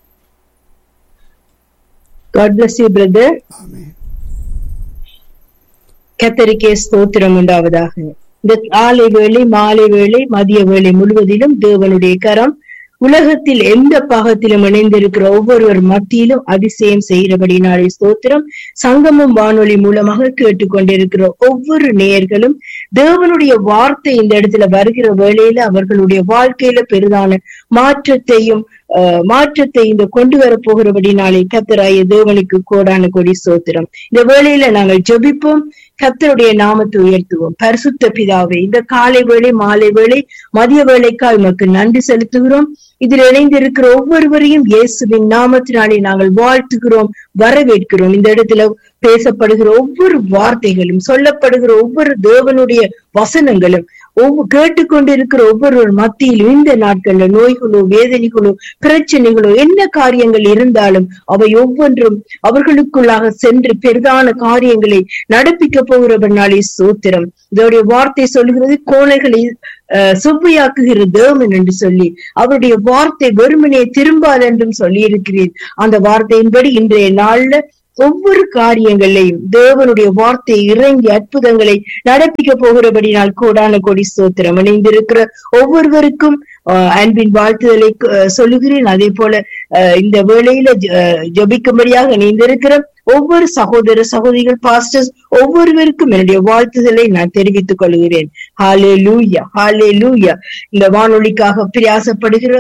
God bless you, brother. Amen கத்தரிக்கே ஸ்தோத்திரம் உண்டாவதாக இந்த காலை வேளை மாலை வேளை மதிய வேளை முழுவதிலும் தேவனுடைய கரம் உலகத்தில் எந்த பாகத்திலும் இணைந்திருக்கிற ஒவ்வொருவர் மத்தியிலும் அதிசயம் செய்கிறபடினாலே ஸ்தோத்திரம் சங்கமம் வானொலி மூலமாக கேட்டுக்கொண்டிருக்கிற ஒவ்வொரு நேயர்களும் தேவனுடைய வார்த்தை இந்த இடத்துல வருகிற வேளையில அவர்களுடைய வாழ்க்கையில பெரிதான மாற்றத்தையும் மாற்றத்தை இந்த கொண்டு வர போகிறபடினாலே கத்தராய தேவனுக்கு கோடான கொடி சோத்திரம் இந்த வேளையில நாங்கள் ஜெபிப்போம் கத்தருடைய நாமத்தை உயர்த்துவோம் பரிசுத்த பிதாவே இந்த காலை வேளை மாலை வேளை மதிய வேலைக்காய் உமக்கு நன்றி செலுத்துகிறோம் இதில் இணைந்திருக்கிற ஒவ்வொருவரையும் இயேசுவின் நாமத்தினாலே நாங்கள் வாழ்த்துகிறோம் வரவேற்கிறோம் இந்த இடத்துல பேசப்படுகிற ஒவ்வொரு வார்த்தைகளும் சொல்லப்படுகிற ஒவ்வொரு தேவனுடைய வசனங்களும் கேட்டுக்கொண்டிருக்கிற ஒவ்வொரு மத்தியிலும் இந்த நாட்கள்ல நோய்களோ வேதனைகளோ பிரச்சனைகளோ என்ன காரியங்கள் இருந்தாலும் அவை ஒவ்வொன்றும் அவர்களுக்குள்ளாக சென்று பெரிதான காரியங்களை நடப்பிக்க போகிறவனாலே சூத்திரம் இதோடைய வார்த்தை சொல்லுகிறது கோழைகளை சுவையாக்குகிற தேவன் என்று சொல்லி அவருடைய வார்த்தை வெறுமனே திரும்பாது என்றும் சொல்லி இருக்கிறேன் அந்த வார்த்தையின்படி இன்றைய நாள்ல ஒவ்வொரு காரியங்களையும் தேவனுடைய வார்த்தை இறங்கி அற்புதங்களை நடப்பிக்க போகிறபடினால் கோடான கோடி ஸ்தோத்திரம் இணைந்திருக்கிற ஒவ்வொருவருக்கும் அன்பின் வாழ்த்துதலை சொல்லுகிறேன் அதே போல இந்த வேளையில ஜபிக்கும்படியாக இணைந்திருக்கிற ஒவ்வொரு சகோதர சகோதரிகள் பாஸ்டர்ஸ் ஒவ்வொருவருக்கும் என்னுடைய வாழ்த்துதலை நான் தெரிவித்துக் கொள்கிறேன் ஹாலே லூயா ஹாலே லூயா இந்த வானொலிக்காக பிரயாசப்படுகிற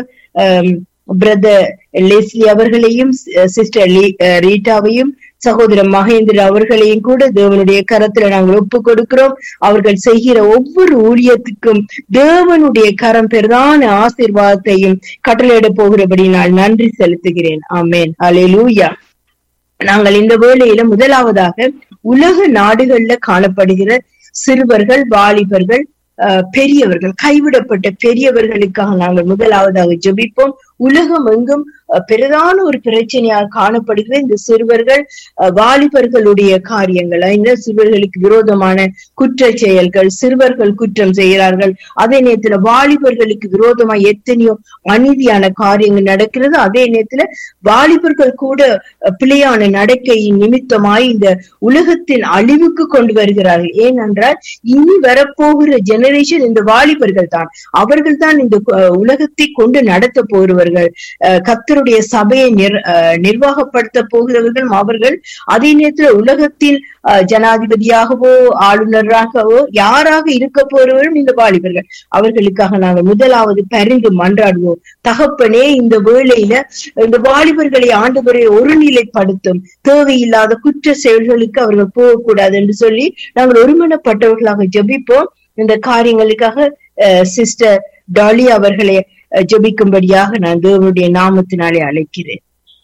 பிரதர் லெஸ்லி அவர்களையும் சிஸ்டர் ரீட்டாவையும் சகோதரர் மகேந்திர அவர்களையும் கூட தேவனுடைய கரத்துல நாங்கள் ஒப்பு கொடுக்கிறோம் அவர்கள் செய்கிற ஒவ்வொரு ஊழியத்துக்கும் தேவனுடைய கரம் பிரதான ஆசீர்வாதத்தையும் கட்டளையிட போகிறபடி நான் நன்றி செலுத்துகிறேன் ஆமேன் அலே லூயா நாங்கள் இந்த வேளையில முதலாவதாக உலக நாடுகள்ல காணப்படுகிற சிறுவர்கள் வாலிபர்கள் பெரியவர்கள் கைவிடப்பட்ட பெரியவர்களுக்காக நாங்கள் முதலாவதாக ஜெபிப்போம் உலகம் எங்கும் பெரிதான ஒரு பிரச்சனையாக காணப்படுகிற இந்த சிறுவர்கள் வாலிபர்களுடைய காரியங்கள் இந்த சிறுவர்களுக்கு விரோதமான குற்ற செயல்கள் சிறுவர்கள் குற்றம் செய்கிறார்கள் அதே நேரத்துல வாலிபர்களுக்கு விரோதமா எத்தனையோ அநீதியான காரியங்கள் நடக்கிறது அதே நேரத்துல வாலிபர்கள் கூட பிழையான நடக்கையின் நிமித்தமாய் இந்த உலகத்தின் அழிவுக்கு கொண்டு வருகிறார்கள் ஏனென்றால் இனி வரப்போகிற ஜெனரேஷன் இந்த வாலிபர்கள் தான் அவர்கள் தான் இந்த உலகத்தை கொண்டு நடத்த போகிறவர்கள் கத்தருடைய சபையை நிர் நிர்வாகப்படுத்த போகிறவர்கள் அவர்கள் அதே நேரத்தில் உலகத்தில் ஜனாதிபதியாகவோ ஆளுநராகவோ யாராக இருக்க போறவர்களும் இந்த வாலிபர்கள் அவர்களுக்காக நாங்கள் முதலாவது பரிந்து மன்றாடுவோம் தகப்பனே இந்த வேளையில இந்த வாலிபர்களை ஆண்டவரை ஒருநிலைப்படுத்தும் தேவையில்லாத குற்ற செயல்களுக்கு அவர்கள் போகக்கூடாது என்று சொல்லி நாங்கள் ஒருமனப்பட்டவர்களாக ஜபிப்போம் இந்த காரியங்களுக்காக சிஸ்டர் டாலி அவர்களை ஜபிக்கும்படியாக நான் தேவனுடைய நாமத்தினாலே அழைக்கிறேன்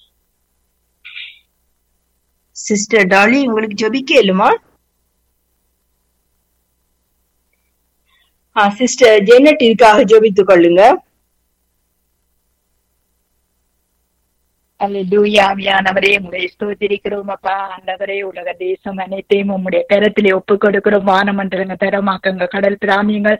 சிஸ்டர் டாலி உங்களுக்கு ஜபிக்க இல்லுமா சிஸ்டர் ஜெனட் இதுக்காக ஜபித்துக் கொள்ளுங்க அல்லூயாவியானவரே உங்களை ஸ்தோத்திரிக்கிறோம் அப்பா ஆண்டவரே உலக தேசம் அனைத்தையும் உம்முடைய கரத்திலே ஒப்பு கொடுக்கிறோம் வானமண்டலங்க தரமாக்கங்க கடல் பிராமியங்கள்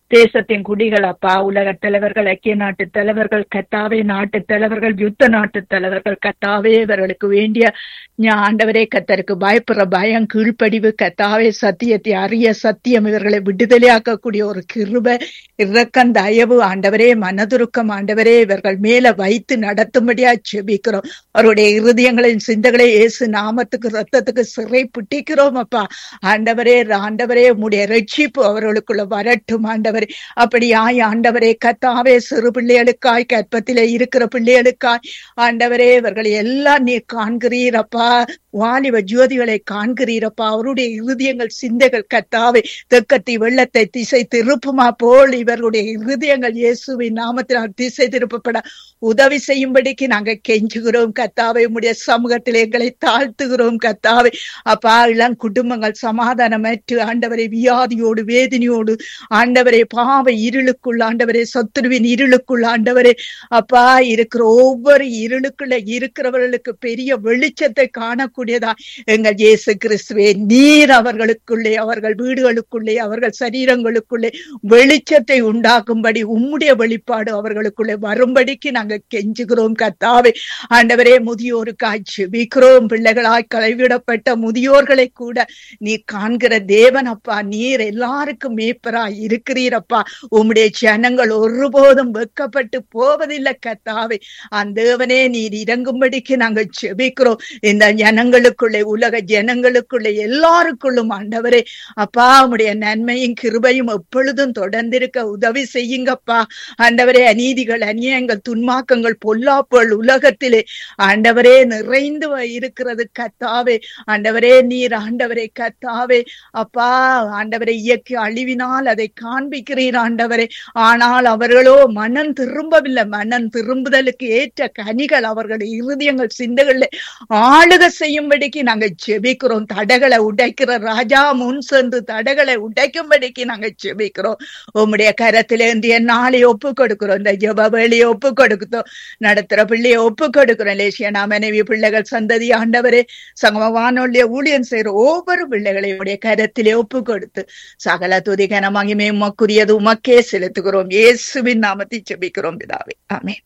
தேசத்தின் குடிகள் அப்பா உலக தலைவர்கள் ஐக்கிய நாட்டு தலைவர்கள் கத்தாவே நாட்டு தலைவர்கள் யுத்த நாட்டு தலைவர்கள் கத்தாவே இவர்களுக்கு வேண்டிய ஞா- ஆண்டவரே கத்தருக்கு பயப்படுற பயம் கீழ்ப்படிவு கத்தாவே சத்தியத்தை அறிய சத்தியம் இவர்களை விடுதலையாக்கக்கூடிய ஒரு கிருபை இரக்கம் தயவு ஆண்டவரே மனதுருக்கம் ஆண்டவரே இவர்கள் மேல வைத்து நடத்தும்படியா செபிக்கிறோம் அவருடைய இருதயங்களின் சிந்தகளை இயேசு நாமத்துக்கு ரத்தத்துக்கு சிறை பிட்டிக்கிறோம் அப்பா ஆண்டவரே ஆண்டவரே உம்முடைய ரட்சிப்பு அவர்களுக்குள்ள வரட்டும் ஆண்டவரே அப்படியாய் ஆண்டவரே கத்தாவே சிறு பிள்ளைகளுக்காய் கற்பத்திலே இருக்கிற பிள்ளைகளுக்காய் ஆண்டவரே இவர்களை எல்லாம் நீ காண்கிறீரப்பா வாலிப ஜோதிகளை காண்கிறீரப்பா அவருடைய இருதயங்கள் சிந்தைகள் கத்தாவே தெக்கத்தி வெள்ளத்தை திசை திருப்புமா போல் இவர்களுடைய இருதயங்கள் இயேசுவின் நாமத்தினால் திசை திருப்பப்பட உதவி செய்யும்படிக்கு நாங்க கெஞ்சுகிறோம் கத்தாவே உம்முடைய சமூகத்தில் எங்களை தாழ்த்துகிறோம் கத்தாவே அப்பா இளம் குடும்பங்கள் சமாதானமற்று ஆண்டவரை வியாதியோடு வேதனையோடு ஆண்டவரே பாவ இருளுக்குள் ஆண்டவரே சத்துருவின் இருளுக்குள் ஆண்டவரே அப்பா இருக்கிற ஒவ்வொரு இருளுக்குள்ள இருக்கிறவர்களுக்கு பெரிய வெளிச்சத்தை காணக்கூடியதா எங்கள் இயேசு கிறிஸ்துவே நீர் அவர்களுக்குள்ளே அவர்கள் வீடுகளுக்குள்ளே அவர்கள் சரீரங்களுக்குள்ளே வெளிச்சத்தை உண்டாக்கும்படி உம்முடைய வெளிப்பாடு அவர்களுக்குள்ளே வரும்படிக்கு நாங்க கெஞ்சுகிறோம் கத்தாவே ஆண்டவரே முதியோருக்காய் செபிக்கிறோம் பிள்ளைகளாய் கைவிடப்பட்ட முதியோர்களை கூட நீ காண்கிற தேவன் அப்பா நீர் எல்லாருக்கும் மேய்ப்பராய் இருக்கிறீரப்பா உம்முடைய ஜனங்கள் ஒருபோதும் வெட்கப்பட்டு போவதில்லை கத்தாவே அந்த தேவனே நீர் இறங்கும்படிக்கு நாங்கள் செபிக்கிறோம் இந்த ஜனங்களுக்குள்ளே உலக ஜனங்களுக்குள்ளே எல்லாருக்குள்ளும் ஆண்டவரே அப்பா உம்முடைய நன்மையும் கிருபையும் எப்பொழுதும் தொடர்ந்திருக்க உதவி செய்யுங்கப்பா ஆண்டவரே அநீதிகள் அநியாயங்கள் துன்மாக்கங்கள் பொல்லாப்புகள் உலகத்திலே ஆண்டவரே நிறைந்து வ- இருக்கிறது கத்தாவே ஆண்டவரே நீர் ஆண்டவரே கத்தாவே அப்பா ஆண்டவரே இயக்கி அழிவினால் அதை காண்பிக்கிறீர் ஆண்டவரே ஆனால் அவர்களோ மனம் திரும்பவில்லை மனம் திரும்புதலுக்கு ஏற்ற கனிகள் அவர்களுடைய இருதயங்கள் சிந்தைகளில் ஆளுக செய்யும்படிக்கு நாங்க செபிக்கிறோம் தடைகளை உடைக்கிற ராஜா முன் சென்று தடைகளை உடைக்கும்படிக்கு நாங்க செபிக்கிறோம் உம்முடைய கரத்திலே இந்திய நாளை ஒப்பு கொடுக்கிறோம் இந்த ஜெப வேலையை ஒப்பு கொடுக்கிறோம் நடத்துற பிள்ளையை ஒப்பு கொடுக்கிறோம் லேசியனா மனைவி பிள்ளைகள் சந்ததி ஆண்டவரே சங்கம வானொலிய ஊழியம் செய்யற ஒவ்வொரு பிள்ளைகளையும் உடைய கரத்திலே ஒப்பு கொடுத்து சகல துதி கனமாகிமே உமக்குரியது உமக்கே செலுத்துகிறோம் இயேசுவின் நாமத்தை செபிக்கிறோம் பிதாவே ஆமென்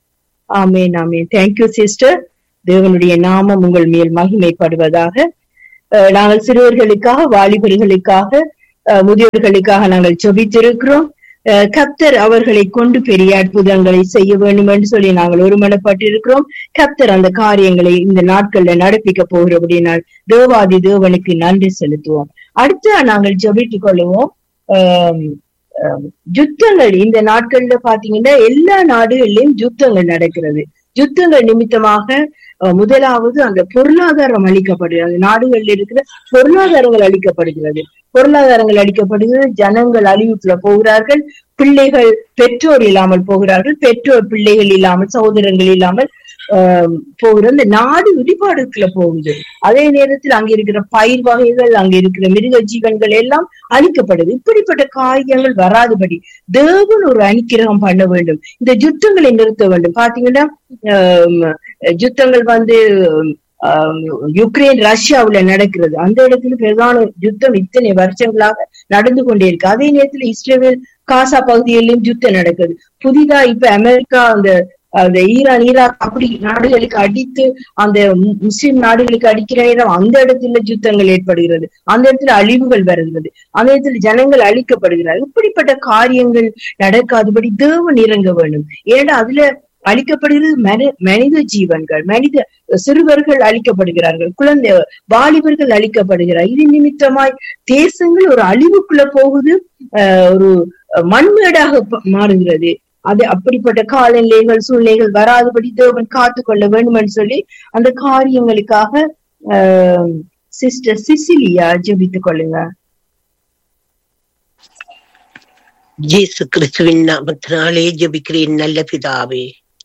ஆமேன் ஆமேன் தேங்க்யூ சிஸ்டர் தேவனுடைய நாமம் உங்கள் மேல் மகிமைப்படுவதாக அஹ், நாங்கள் சிறுவர்களுக்காக வாலிபர்களுக்காக அஹ், முதியோர்களுக்காக நாங்கள் ஜெபித்திருக்கிறோம் அஹ், கர்த்தர் அவர்களை கொண்டு பெரிய அற்புதங்களை செய்ய வேண்டும் என்று சொல்லி நாங்கள் ஒருமனப்பட்டிருக்கிறோம் கர்த்தர் அந்த காரியங்களை இந்த நாட்கள்ல நடப்பிக்க போகிறபடினால் தேவாதி தேவனுக்கு நன்றி செலுத்துவோம் அடுத்து நாங்கள் ஜெபித்துக் கொள்ளுவோம் ஆம், ஆம், யுத்தங்கள் இந்த நாட்கள்ல பாத்தீங்கன்னா எல்லா நாடுகளிலும் யுத்தங்கள் நடக்கிறது யுத்தங்கள் நிமித்தமாக அஹ், முதலாவது அந்த பொருளாதாரம் அளிக்கப்படுகிறது அந்த நாடுகளில் இருக்கிற பொருளாதாரங்கள் அளிக்கப்படுகிறது பொருளாதாரங்கள் அளிக்கப்படுகிறது ஜனங்கள் அழிவுக்குள்ள போகிறார்கள் பிள்ளைகள் பெற்றோர் இல்லாமல் போகிறார்கள் பெற்றோர் பிள்ளைகள் இல்லாமல் சகோதரங்கள் இல்லாமல் ஆஹ் போகிற இந்த நாடு இடிபாடுக்குள்ள போகுது அதே நேரத்தில் அங்க இருக்கிற பயிர் வகைகள் அங்க இருக்கிற மிருக ஜீவன்கள் எல்லாம் அழிக்கப்படுது இப்படிப்பட்ட காரியங்கள் வராதபடி தேவன் ஒரு அனுக்கிரகம் பண்ண வேண்டும் இந்த யுத்தங்களை நிறுத்த வேண்டும் பாத்தீங்கன்னா ஆஹ் யுத்தங்கள் வந்து ஆஹ் யுக்ரைன் ரஷ்யாவுல நடக்கிறது அந்த இடத்துல பிரதான யுத்தம் இத்தனை வருஷங்களாக நடந்து கொண்டே இருக்கு அதே நேரத்துல இஸ்ரேல் காசா பகுதிகளிலும் யுத்தம் நடக்குது புதிதா இப்ப அமெரிக்கா அந்த அந்த ஈரான் ஈராக் அப்படி நாடுகளுக்கு அடித்து அந்த மு- முஸ்லிம் நாடுகளுக்கு அடிக்கிற நேரம் அந்த இடத்துல யுத்தங்கள் ஏற்படுகிறது அந்த இடத்துல அழிவுகள் வருகிறது அந்த இடத்துல ஜனங்கள் அழிக்கப்படுகிறார்கள் இப்படிப்பட்ட காரியங்கள் நடக்காதபடி தேவன் இறங்க வேண்டும் ஏன்னா அதுல அழிக்கப்படுகிறது மனி- மனித ஜீவன்கள் மனித சிறுவர்கள் அழிக்கப்படுகிறார்கள் குழந்தை வாலிபர்கள் அழிக்கப்படுகிறார் இது நிமித்தமாய் தேசங்கள் ஒரு அழிவுக்குள்ள போகுது ஆஹ் ஒரு மண்மேடாக ப- மாறுகிறது அது அப்படிப்பட்ட காலநிலைகள் சூழ்நிலைகள் வராதபடி தேவன் காத்து கொள்ள வேண்டும் என்று சொல்லி அந்த காரியங்களுக்காக ஆஹ் சிஸ்டர் சிசிலியா ஜெபித்துக் கொள்ளுங்க இயேசு கிறிஸ்துவின் நாமத்தினாலே ஜெபிக்கிறேன் நல்ல பிதாவே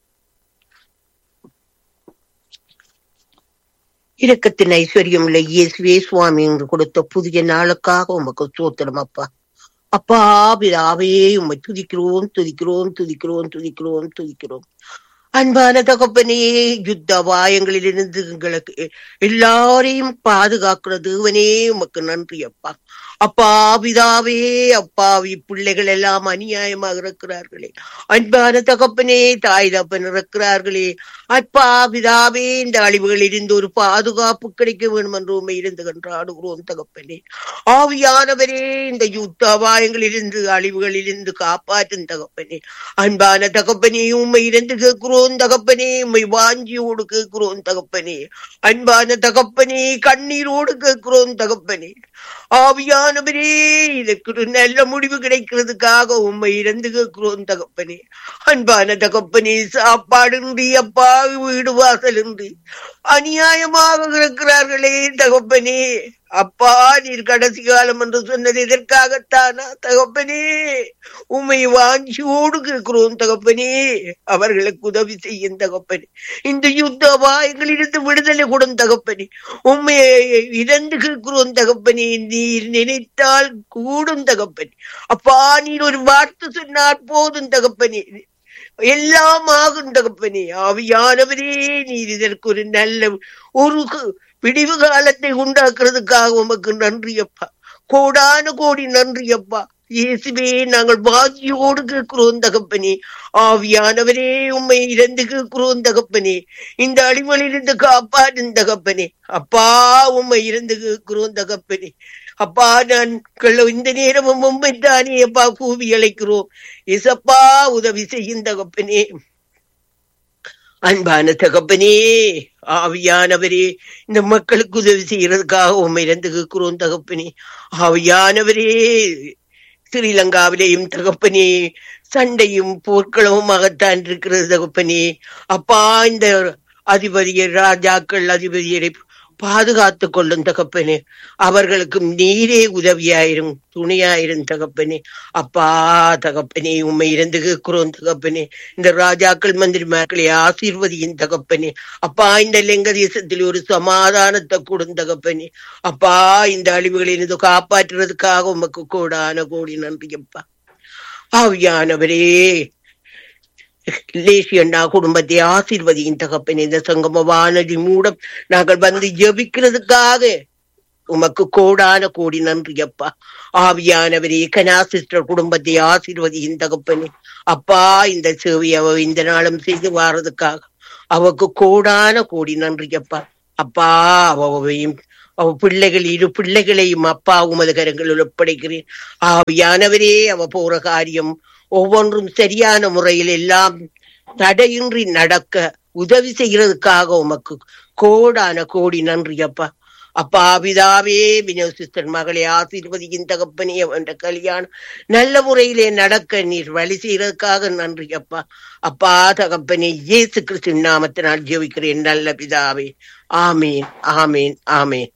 இரக்கத்தின் ஐஸ்வர்யம் உள்ள இயேசுவே சுவாமி என்று கொடுத்த புதிய நாளுக்காக உமக்கு சோத்திரம் அப்பா அப்பா பிதாவே உம்மை துதிக்கிறோம் துதிக்கிறோம் துதிக்கிறோம் துதிக்கிறோம் துதிக்கிறோம் அன்பான தகப்பனே யுத்த அபாயங்களிலிருந்து எங்களுக்கு எல்லாரையும் பாதுகாக்கிற தேவனே உமக்கு நன்றி அப்பா அப்பா பிதாவே அப்பாவி பிள்ளைகள் எல்லாம் அநியாயமாக இருக்கிறார்களே அன்பான தகப்பனே தாய் தப்பன் இருக்கிறார்களே அப்பா பிதாவே இந்த அழிவுகளில் இருந்து ஒரு பாதுகாப்பு கிடைக்க வேண்டும் என்று உண்மை இருந்து கன்றாடுகிறோம் தகப்பனே ஆவியானவரே இந்த யுத்த அபாயங்களில் இருந்து அழிவுகளில் இருந்து காப்பாற்றும் தகப்பனே அன்பான தகப்பனே உண்மை இருந்து கேட்கிறோம் தகப்பனே உண்மை வாஞ்சியோடு கேட்கிறோம் தகப்பனே அன்பான தகப்பனே கண்ணீரோடு கேட்கிறோம் தகப்பனே ஆவியானவரே இதற்கு ஒரு நல்ல முடிவு கிடைக்கிறதுக்காக உண்மை இறந்து கேட்கிறோம் தகப்பனே அன்பான தகப்பனே சாப்பாடு அப்பா வீடு வாசல் அநியாயமாக இருக்கிறார்களே தகப்பனே அப்பா நீர் கடைசி காலம் என்று சொன்னது இதற்காகத்தானா தகப்பனே உண்மை வாஞ்சியோடு கேட்கிறோம் தகப்பனே அவர்களுக்கு உதவி செய்யும் தகப்பனே இந்த யுத்த அபாயங்களிலிருந்து விடுதலை கொடும் தகப்பனே உண்மையை இறந்து கேட்கிறோம் தகப்பனே நீர் நினைத்தால் கூடும் தகப்பனே அப்பா நீர் ஒரு வார்த்தை சொன்னால் போதும் தகப்பனே எல்லாம் ஆகும் தகப்பனே ஆவியானவரே நீர் இதற்கு ஒரு நல்ல ஒரு விடிவு காலத்தை உண்டாக்குறதுக்காக உமக்கு நன்றி அப்பா கோடான கோடி நன்றி அப்பா இயேசுவே நாங்கள் வாஞ்சியோடு கேட்கிறோம் தகப்பனே ஆவியானவரே உண்மை இறந்து கேட்கிறோம் தகப்பனே இந்த அடிமொழியிலிருந்து காப்பாற்றும் தகப்பனே அப்பா உண்மை இறந்து கேட்கிறோம் தகப்பனே அப்பா நான் இந்த நேரமும் உண்மை தானே அப்பா கூவி அழைக்கிறோம் இசப்பா உதவி செய்யும் தகப்பனே அன்பான தகப்பனே ஆவியானவரே இந்த மக்களுக்கு உதவி செய்யறதுக்காக உண்மை இறந்து கேட்கிறோம் தகப்பனே ஆவியானவரே ஸ்ரீலங்காவிலேயும் தகப்பனே சண்டையும் போர்க்களவுமாகத்தான் இருக்கிறது தகப்பனே அப்பா இந்த அதிபதியை ராஜாக்கள் அதிபதியரை பாதுகாத்து கொள்ளும் தகப்பனே அவர்களுக்கும் நீரே உதவியாயிரும் துணையாயிரும் தகப்பனே அப்பா தகப்பனே உண்மை இருந்து கேட்கிறோம் தகப்பனே இந்த ராஜாக்கள் மந்திரிமார்களை ஆசீர்வதியின் தகப்பனே அப்பா இந்த லெங்க தேசத்தில் ஒரு சமாதானத்தை கொடும் தகப்பனே அப்பா இந்த அழிவுகளிலிருந்து காப்பாற்றுறதுக்காக உமக்கு கூடான கோடி நன்றி அப்பா ஆவியானவரே லேசி அண்ணா குடும்பத்தை ஆசீர்வதியின் தகப்பன் இந்த சங்கம வானதி மூடம் நாங்கள் வந்து ஜபிக்கிறதுக்காக உமக்கு கோடான கோடி நன்றி அப்பா ஆவியானவரே கனா சிஸ்டர் குடும்பத்தை ஆசீர்வதியின் தகப்பனே அப்பா இந்த சேவையை அவ இந்த நாளும் செய்து வாரதுக்காக அவக்கு கோடான கோடி நன்றி அப்பா அப்பா அவவையும் அவ பிள்ளைகள் இரு பிள்ளைகளையும் அப்பா உமது கரங்களில் ஒப்படைக்கிறேன் ஆவியானவரே அவ போற காரியம் ஒவ்வொன்றும் சரியான முறையில் எல்லாம் தடையின்றி நடக்க உதவி செய்யறதுக்காக உமக்கு கோடான கோடி நன்றி அப்பா அப்பா பிதாவே வினோ சிஸ்டர் மகளை ஆசீர்வதியின் தகப்பனே என்ற கல்யாணம் நல்ல முறையிலே நடக்க நீர் வழி செய்யறதுக்காக நன்றி அப்பா அப்பா தகப்பனே இயேசு கிறிஸ்து நாமத்தினால் ஜெபிக்கிறேன் நல்ல பிதாவே ஆமீன் ஆமீன் ஆமீன்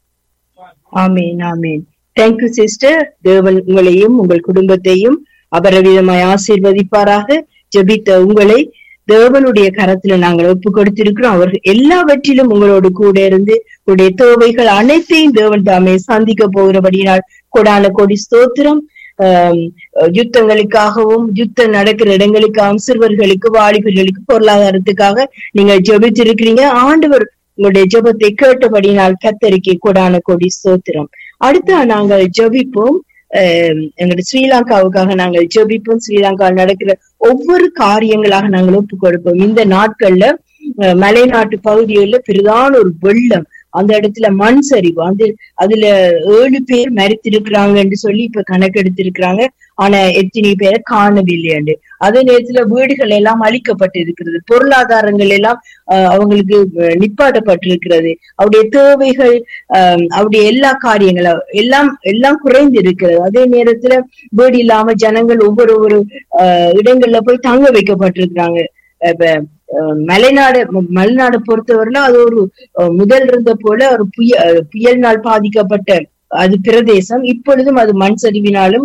ஆமீன் ஆமீன் தேங்க்யூ சிஸ்டர் தேவன் உங்களையும் உங்கள் குடும்பத்தையும் அபரவிதமாய் ஆசீர்வதிப்பாராக ஜெபித்த உங்களை தேவனுடைய கரத்துல நாங்கள் ஒப்பு கொடுத்திருக்கிறோம் அவர்கள் எல்லாவற்றிலும் உங்களோடு கூட இருந்து உங்களுடைய தேவைகள் அனைத்தையும் தேவன் தாமே சந்திக்க போகிறபடியினால் கொடான கொடி ஸ்தோத்திரம் ஆஹ் யுத்தங்களுக்காகவும் யுத்தம் நடக்கிற இடங்களுக்காகவும் சிறுவர்களுக்கு வாலிபர்களுக்கு பொருளாதாரத்துக்காக நீங்கள் ஜெபித்திருக்கிறீங்க ஆண்டவர் உங்களுடைய ஜெபத்தை கேட்டபடினால் கத்தரிக்கை கொடான கொடி ஸ்தோத்திரம் அடுத்து நாங்கள் ஜெபிப்போம் எங்களுடைய ஸ்ரீலங்காவுக்காக நாங்கள் ஜெபிப்போம் ஸ்ரீலங்காவில் நடக்கிற ஒவ்வொரு காரியங்களாக நாங்கள் ஒப்பு கொடுப்போம் இந்த நாட்கள்ல மலைநாட்டு பகுதிகளில் பெரிதான ஒரு வெள்ளம் அந்த இடத்துல மண் சரிவு அந்த அதுல ஏழு பேர் மறித்திருக்கிறாங்கன்னு சொல்லி இப்ப கணக்கெடுத்திருக்கிறாங்க ஆனா எத்தனை பேரை காணவில்லையாண்டு அதே நேரத்துல வீடுகள் எல்லாம் அழிக்கப்பட்டு இருக்கிறது பொருளாதாரங்கள் எல்லாம் அவங்களுக்கு நிப்பாட்டப்பட்டிருக்கிறது அவருடைய தேவைகள் ஆஹ் அவருடைய எல்லா காரியங்களும் எல்லாம் எல்லாம் குறைந்து இருக்கிறது அதே நேரத்துல வீடு இல்லாம ஜனங்கள் ஒவ்வொரு ஒரு ஆஹ் இடங்கள்ல போய் தங்க வைக்கப்பட்டிருக்கிறாங்க இப்ப மலைநாடு மலைநாடு பொறுத்தவரையில அது ஒரு முதல் இருந்த போல ஒரு புய புயல்னால் பாதிக்கப்பட்ட அது பிரதேசம் இப்பொழுதும் அது மண் சரிவினாலும்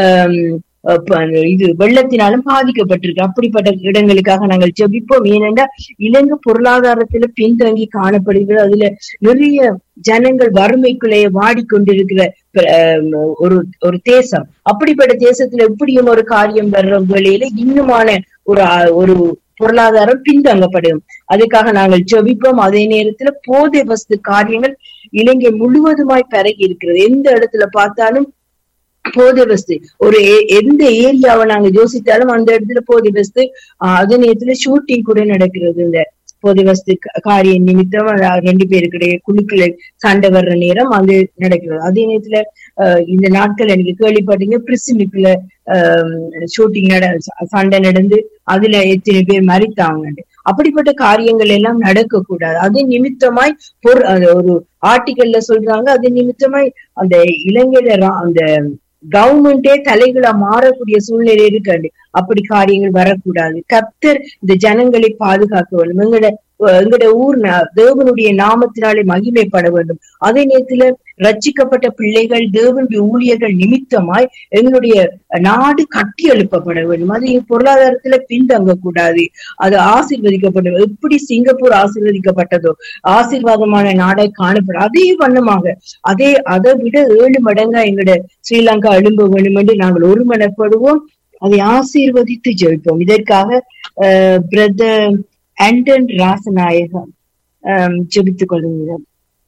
இது வெள்ளத்தினாலும் பாதிக்கப்பட்டிருக்கு அப்படிப்பட்ட இடங்களுக்காக நாங்கள் ஜெபிப்போம் ஏனென்றால் இலங்கை பொருளாதாரத்துல பின்தங்கி காணப்படுகிறது அதுல நிறைய ஜனங்கள் வறுமைக்குள்ளேயே வாடிக்கொண்டிருக்கிற ஒரு ஒரு தேசம் அப்படிப்பட்ட தேசத்துல எப்படியும் ஒரு காரியம் வர்ற வேளையில இன்னுமான ஒரு ஒரு பொருளாதாரம் பின்தங்கப்படும் அதுக்காக நாங்கள் ஜெபிப்போம் அதே நேரத்துல போதை வஸ்து காரியங்கள் இலங்கை முழுவதுமாய் பரகி இருக்கிறது எந்த இடத்துல பார்த்தாலும் போதை வஸ்து ஒரு எ- எந்த ஏரியாவை நாங்க யோசித்தாலும் அந்த இடத்துல போதை வஸ்து ஆஹ் அதே நேரத்துல ஷூட்டிங் கூட நடக்கிறது இந்த போதை வஸ்து கா- காரிய நிமித்தம் அதாவது ரெண்டு பேருக்கிடையே குழுக்களை சண்டை வர்ற நேரம் அது நடக்கிறது அதே நேரத்துல ஆஹ் இந்த நாட்கள் எனக்கு கேள்விப்பட்டீங்க பிரிசிமிக்குள்ள ஷூட்டிங் நட ச- சண்டை நடந்து அதுல எத்தனை பேர் மறித்தாங்க அப்படிப்பட்ட காரியங்கள் எல்லாம் நடக்க கூடாது அது நிமித்தமாய் பொரு அந்த ஒரு ஆர்டிக்கல்ல சொல்றாங்க அது நிமித்தமாய் அந்த இலங்கையில ரா- அந்த கவர்மெண்டே தலைகளா மாறக்கூடிய சூழ்நிலை இருக்காது அப்படி காரியங்கள் வரக்கூடாது கர்த்தர் இந்த ஜனங்களை பாதுகாக்க வேண்டும் எங்கட எங்கட ஊர் நா- தேவனுடைய நாமத்தினாலே மகிமைப்பட வேண்டும் அதே நேரத்துல ரட்சிக்கப்பட்ட பிள்ளைகள் தேவனுடைய ஊழியர்கள் நிமித்தமாய் எங்களுடைய நாடு கட்டி எழுப்பப்பட வேண்டும் அது பொருளாதாரத்துல பின்தங்க கூடாது அது ஆசீர்வதிக்கப்படும் எப்படி சிங்கப்பூர் ஆசீர்வதிக்கப்பட்டதோ ஆசீர்வாதமான நாடாய் காணப்படும் அதே வண்ணமாக அதே அதை விட ஏழு மடங்கா எங்கட ஸ்ரீலங்கா எழும்ப வேண்டும் என்று நாங்கள் ஒருமனப்படுவோம் அதை ஆசீர்வதித்து ஜெயிப்போம் இதற்காக பிரதர் ஆண்டன் ராசநாயகம் ஆஹ் ஜெபித்துக் கொள்கிறோம்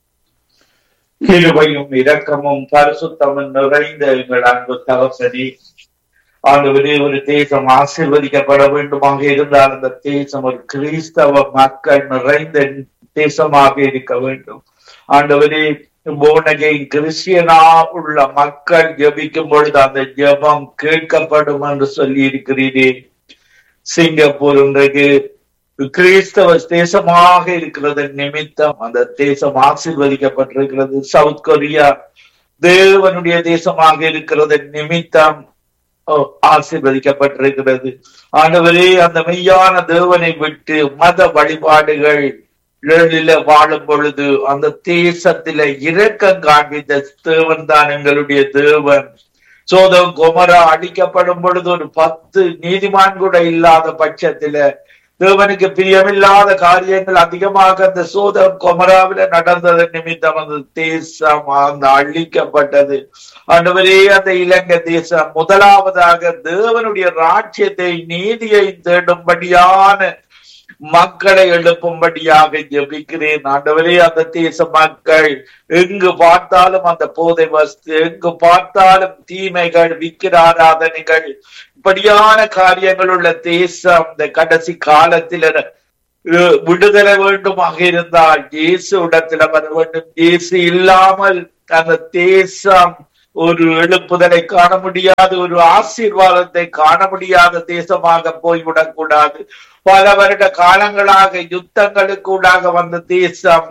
கிருபையும் இரக்கமும் பரிசுத்தமும் நிறைந்த எங்கள் அன்பு தகசனி ஆண்டவரே ஒரு தேசம் ஆசீர்வதிக்கப்பட வேண்டுமாக இருந்தால் அந்த தேசம் ஒரு கிறிஸ்தவ மக்கள் நிறைந்த தேசமாக இருக்க வேண்டும் ஆண்டவரே போனகை கிறிஸ்டியனா உள்ள மக்கள் ஜெபிக்கும் பொழுது அந்த ஜெபம் கேட்கப்படும் என்று சொல்லி இருக்கிறீரே சிங்கப்பூர் இன்றைக்கு கிறிஸ்தவ தேசமாக இருக்கிறது நிமித்தம் அந்த தேசம் ஆசீர்வதிக்கப்பட்டிருக்கிறது சவுத் கொரியா தேவனுடைய தேசமாக இருக்கிறது நிமித்தம் ஓ, ஆசீர்வதிக்கப்பட்டிருக்கிறது ஆண்டவரே அந்த மெய்யான தேவனை விட்டு மத வழிபாடுகள் நிழலில வாழும் பொழுது அந்த தேசத்தில இரக்கம் காண்பித்த தேவன் தான் எங்களுடைய தேவன் சோதம் குமரா அடிக்கப்படும் பொழுது ஒரு பத்து நீதிமான் கூட இல்லாத பட்சத்தில தேவனுக்கு பிரியமில்லாத காரியங்கள் அதிகமாக அந்த சோதம் கொமராவில நடந்தது நிமித்தம் அந்த தேசம் அந்த அழிக்கப்பட்டது ஆண்டவரே அந்த இலங்கை தேசம் முதலாவதாக தேவனுடைய ராஜ்யத்தை நீதியை தேடும்படியான மக்களை எழுப்பும்படியாக ஜெபிக்கிறேன் ஆண்டவரே அந்த தேச மக்கள் எங்கு பார்த்தாலும் அந்த போதை வஸ்து எங்கு பார்த்தாலும் தீமைகள் விக்கிர ஆராதனைகள் இப்படியான காரியங்கள் உள்ள தேசம் இந்த கடைசி காலத்தில் அஹ், விடுதலை வேண்டுமாக இருந்தால் இயேசு இடத்துல வர வேண்டும் இயேசு இல்லாமல் அந்த தேசம் ஒரு எழுப்புதலை காண முடியாது ஒரு ஆசீர்வாதத்தை காண முடியாத தேசமாக போய்விடக் கூடாது பல வருட காலங்களாக யுத்தங்களுக்கூடாக வந்த தேசம்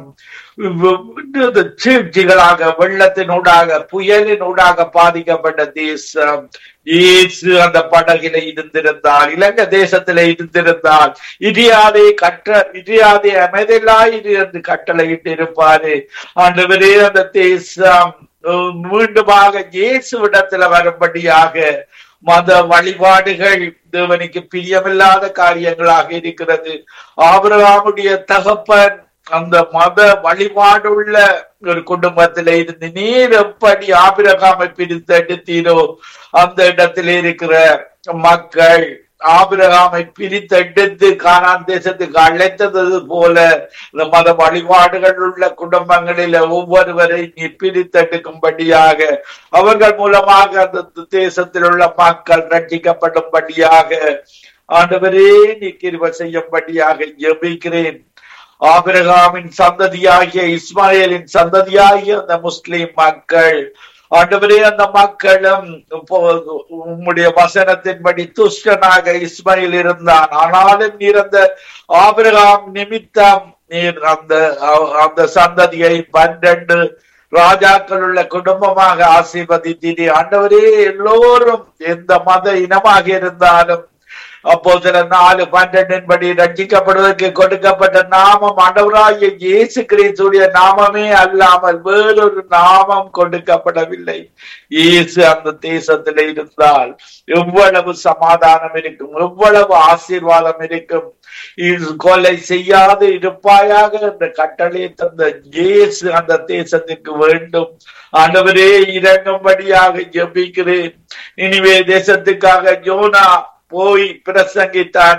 இந்த சீழ்ச்சிகளாக வெள்ளத்தினூடாக புயலினூடாக பாதிக்கப்பட்ட தேசம் இயேசு அந்த படகில இருந்திருந்தால் இலங்கை தேசத்தில இருந்திருந்தால் இடியாதே கட்ட இடியாதே அமைதலாயிரு என்று கட்டளையிட்டு இருப்பாரு ஆண்டவரே அந்த தேசம் அஹ், மீண்டுமாக இயேசுவிடத்துல வரும்படியாக மத வழிபாடுகள் தேவனுக்கு பிரியமில்லாத காரியங்களாக இருக்கிறது ஆபிரகாமுடைய தகப்பன் அந்த மத வழிபாடுள்ள ஒரு குடும்பத்தில இருந்து நீர் எப்படி ஆபிரகாமை பிரித்தெடுத்தீரோ அந்த இடத்துல இருக்கிற மக்கள் ஆபிரகாமை பிரித்தெடுத்து கானான் தேசத்துக்கு அழைத்தது போல இந்த மத வழிபாடுகள் உள்ள குடும்பங்களில் ஒவ்வொருவரை நீ பிரித்தெடுக்கும்படியாக அவர்கள் மூலமாக அந்த தேசத்தில் உள்ள மக்கள் ரட்சிக்கப்படும்படியாக ஆண்டவரே நீ கிருப செய்யும்படியாக ஜெபிக்கிறேன் ஆபிரகாமின் சந்ததியாகிய இஸ்மாயிலின் சந்ததியாகிய அந்த முஸ்லிம் மக்கள் ஆண்டவரே அந்த மக்களும் இப்போ உம்முடைய வசனத்தின்படி துஷ்டனாக இஸ்மாயில் இருந்தான் ஆனாலும் நீர் அந்த ஆபிரகாம் நிமித்தம் நீர் அந்த அந்த சந்ததியை பன்னெண்டு ராஜாக்கள் உள்ள குடும்பமாக ஆசீர்வதித்தீர் ஆண்டவரே எல்லோரும் எந்த மத இனமாக இருந்தாலும் அப்போ சில நாலு பன்னெண்டின் படி ரட்சிக்கப்படுவதற்கு கொடுக்கப்பட்ட நாமம் ஆண்டவராகிய இயேசு கிறிஸ்துடைய நாமமே அல்லாமல் வேறொரு நாமம் கொடுக்கப்படவில்லை இயேசு அந்த தேசத்தில் இருந்தால் எவ்வளவு சமாதானம் இருக்கும் எவ்வளவு ஆசீர்வாதம் இருக்கும் இது கொலை செய்யாது இருப்பாயாக என்ற கட்டளை தந்த இயேசு அந்த தேசத்திற்கு வேண்டும் ஆண்டவரே இறங்கும்படியாக ஜெபிக்கிறேன் இனிவே தேசத்துக்காக ஜோனா போய் பிரசங்கித்தானே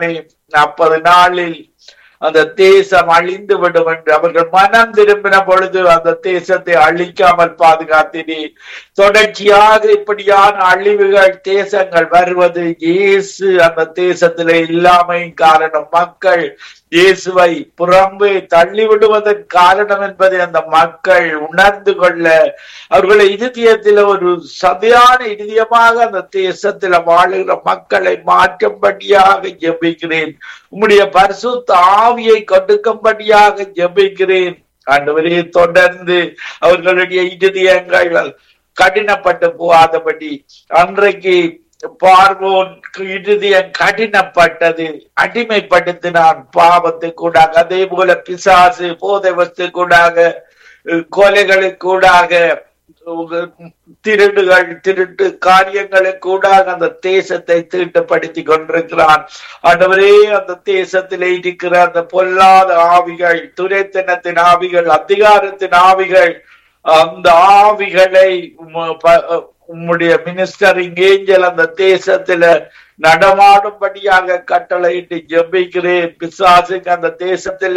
நாற்பது நாளில் அந்த தேசம் அழிந்து விடும் என்று அவர்கள் மனம் திரும்பின பொழுது அந்த தேசத்தை அழிக்காமல் பாதுகாத்தினீர் தொடர்ச்சியாக இப்படியான அழிவுகள் தேசங்கள் வருவது இயேசு அந்த தேசத்திலே இல்லாமையின் காரணம் மக்கள் இயேசுவை புறம்பே தள்ளி விடுவதன் காரணம் என்பதை அந்த மக்கள் உணர்ந்து கொள்ள அவர்களை இருதயத்தில் ஒரு சதையான இருதயமாக அந்த தேசத்தில் வாழுகிற மக்களை மாற்றும்படியாக ஜெபிக்கிறேன் உம்முடைய பரிசுத்த ஆவியை கொடுக்கும்படியாக ஜெபிக்கிறேன் ஆண்டவரே தொடர்ந்து அவர்களுடைய இருதயங்கள் கடினப்பட்டு போகாதபடி அன்றைக்கு பார்வோன் இருதயம் கடினப்பட்டது அடிமைப்படுத்தினான் பாவத்து கூடாக அதே போல பிசாசு போதை வஸ்து கூடாக கொலைகளுக்கூடாக திருடுகள் திருட்டு காரியங்களுக்கூடாக அந்த தேசத்தை தீட்டுப்படுத்தி கொண்டிருக்கிறான் ஆண்டவரே அந்த தேசத்திலே இருக்கிற அந்த பொல்லாத ஆவிகள் துரைத்தனத்தின் ஆவிகள் அதிகாரத்தின் ஆவிகள் அந்த ஆவிகளை உம்முடைய மினிஸ்டரிங் ஏஞ்சல் அந்த தேசத்துல நடமாடும்படியாக கட்டளையிட்டு ஜெபிக்கிறேன் பிசாசுக்கு அந்த தேசத்துல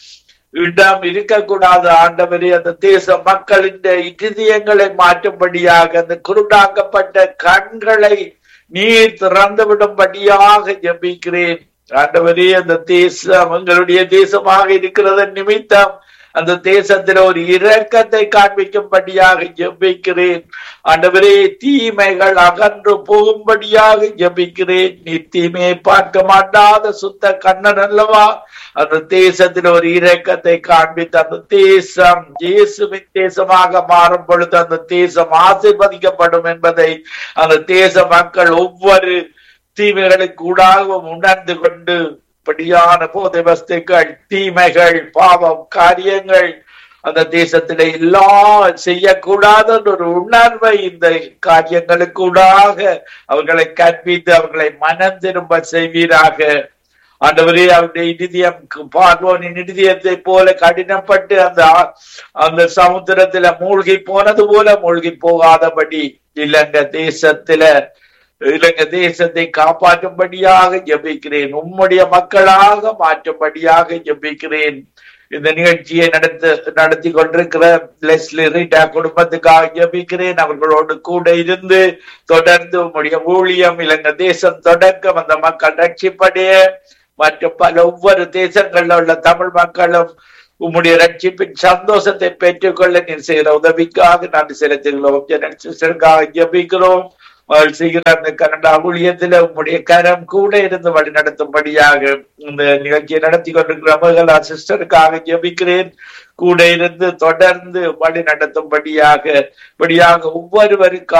இடம் இருக்கக்கூடாது ஆண்டவரே அந்த தேச மக்களின் இதயங்களை மாற்றும்படியாக அந்த குருடாக்கப்பட்ட கண்களை நீர் திறந்து விடும்படியாக ஜபிக்கிறேன் ஆண்டவரே அந்த தேசம் எங்களுடைய தேசமாக இருக்கிறது நிமித்தம் அந்த தேசத்தில் ஒரு இரக்கத்தை காண்பிக்கும்படியாக ஜெபிக்கிறேன் ஆண்டவரே தீமைகள் அகன்று போகும்படியாக ஜெபிக்கிறேன் நீ தீமையை பார்க்க மாட்டாத சுத்த கண்ணன் அல்லவா அந்த தேசத்தில் ஒரு இரக்கத்தை காண்பித்து அந்த தேசம் இயேசுவின் தேசமாக மாறும் பொழுது அந்த தேசம் ஆசீர்வதிக்கப்படும் என்பதை அந்த தேச மக்கள் ஒவ்வொரு தீமைகளுக்கு கூடாகவும் உணர்ந்து கொண்டு இப்படியான போதை வஸ்துக்கள் தீமைகள் பாவம் காரியங்கள் அந்த தேசத்திலே எல்லாம் செய்யக்கூடாத ஒரு உணர்வை இந்த காரியங்களுக்கூடாக அவர்களை கற்பித்து அவர்களை மனம் திரும்ப செய்வீராக ஆண்டவரே அவருடைய இறுதியம் பார்வோனின் இறுதியத்தை போல கடினப்பட்டு அந்த அந்த சமுத்திரத்துல மூழ்கி போனது போல மூழ்கி போகாதபடி இலங்கை தேசத்துல இலங்கை தேசத்தை காப்பாற்றும்படியாக ஜபிக்கிறேன் உம்முடைய மக்களாக மாற்றும்படியாக ஜபிக்கிறேன் இந்த நிகழ்ச்சியை நடத்த நடத்தி கொண்டிருக்கிற லெஸ்லி ரீட்டா குடும்பத்துக்காக ஜபிக்கிறேன் அவர்களோடு கூட இருந்து தொடர்ந்து உம்முடைய ஊழியம் இலங்கை தேசம் தொடக்கம் அந்த மக்கள் ரட்சிப்படைய மற்றும் பல ஒவ்வொரு தேசங்கள்ல உள்ள தமிழ் மக்களும் உம்முடைய ரட்சிப்பின் சந்தோஷத்தை பெற்றுக்கொள்ள நீர் செய்கிற உதவிக்காக நன்றி செலுத்துகிறோம் ஜனங்களுக்காக ஜபிக்கிறோம் செய்கிற அந்த கனடா ஊழியத்துல உங்களுடைய கரம் கூட இருந்து வழி நடத்தும்படியாக இந்த நிகழ்ச்சியை நடத்தி கொண்டிருக்கிற மகளா சிஸ்டருக்காக ஜெபிக்கிறேன் கூட இருந்து தொடர்ந்து வழி நடத்தும்படியாக இப்படியாக ஒவ்வொருவருக்காக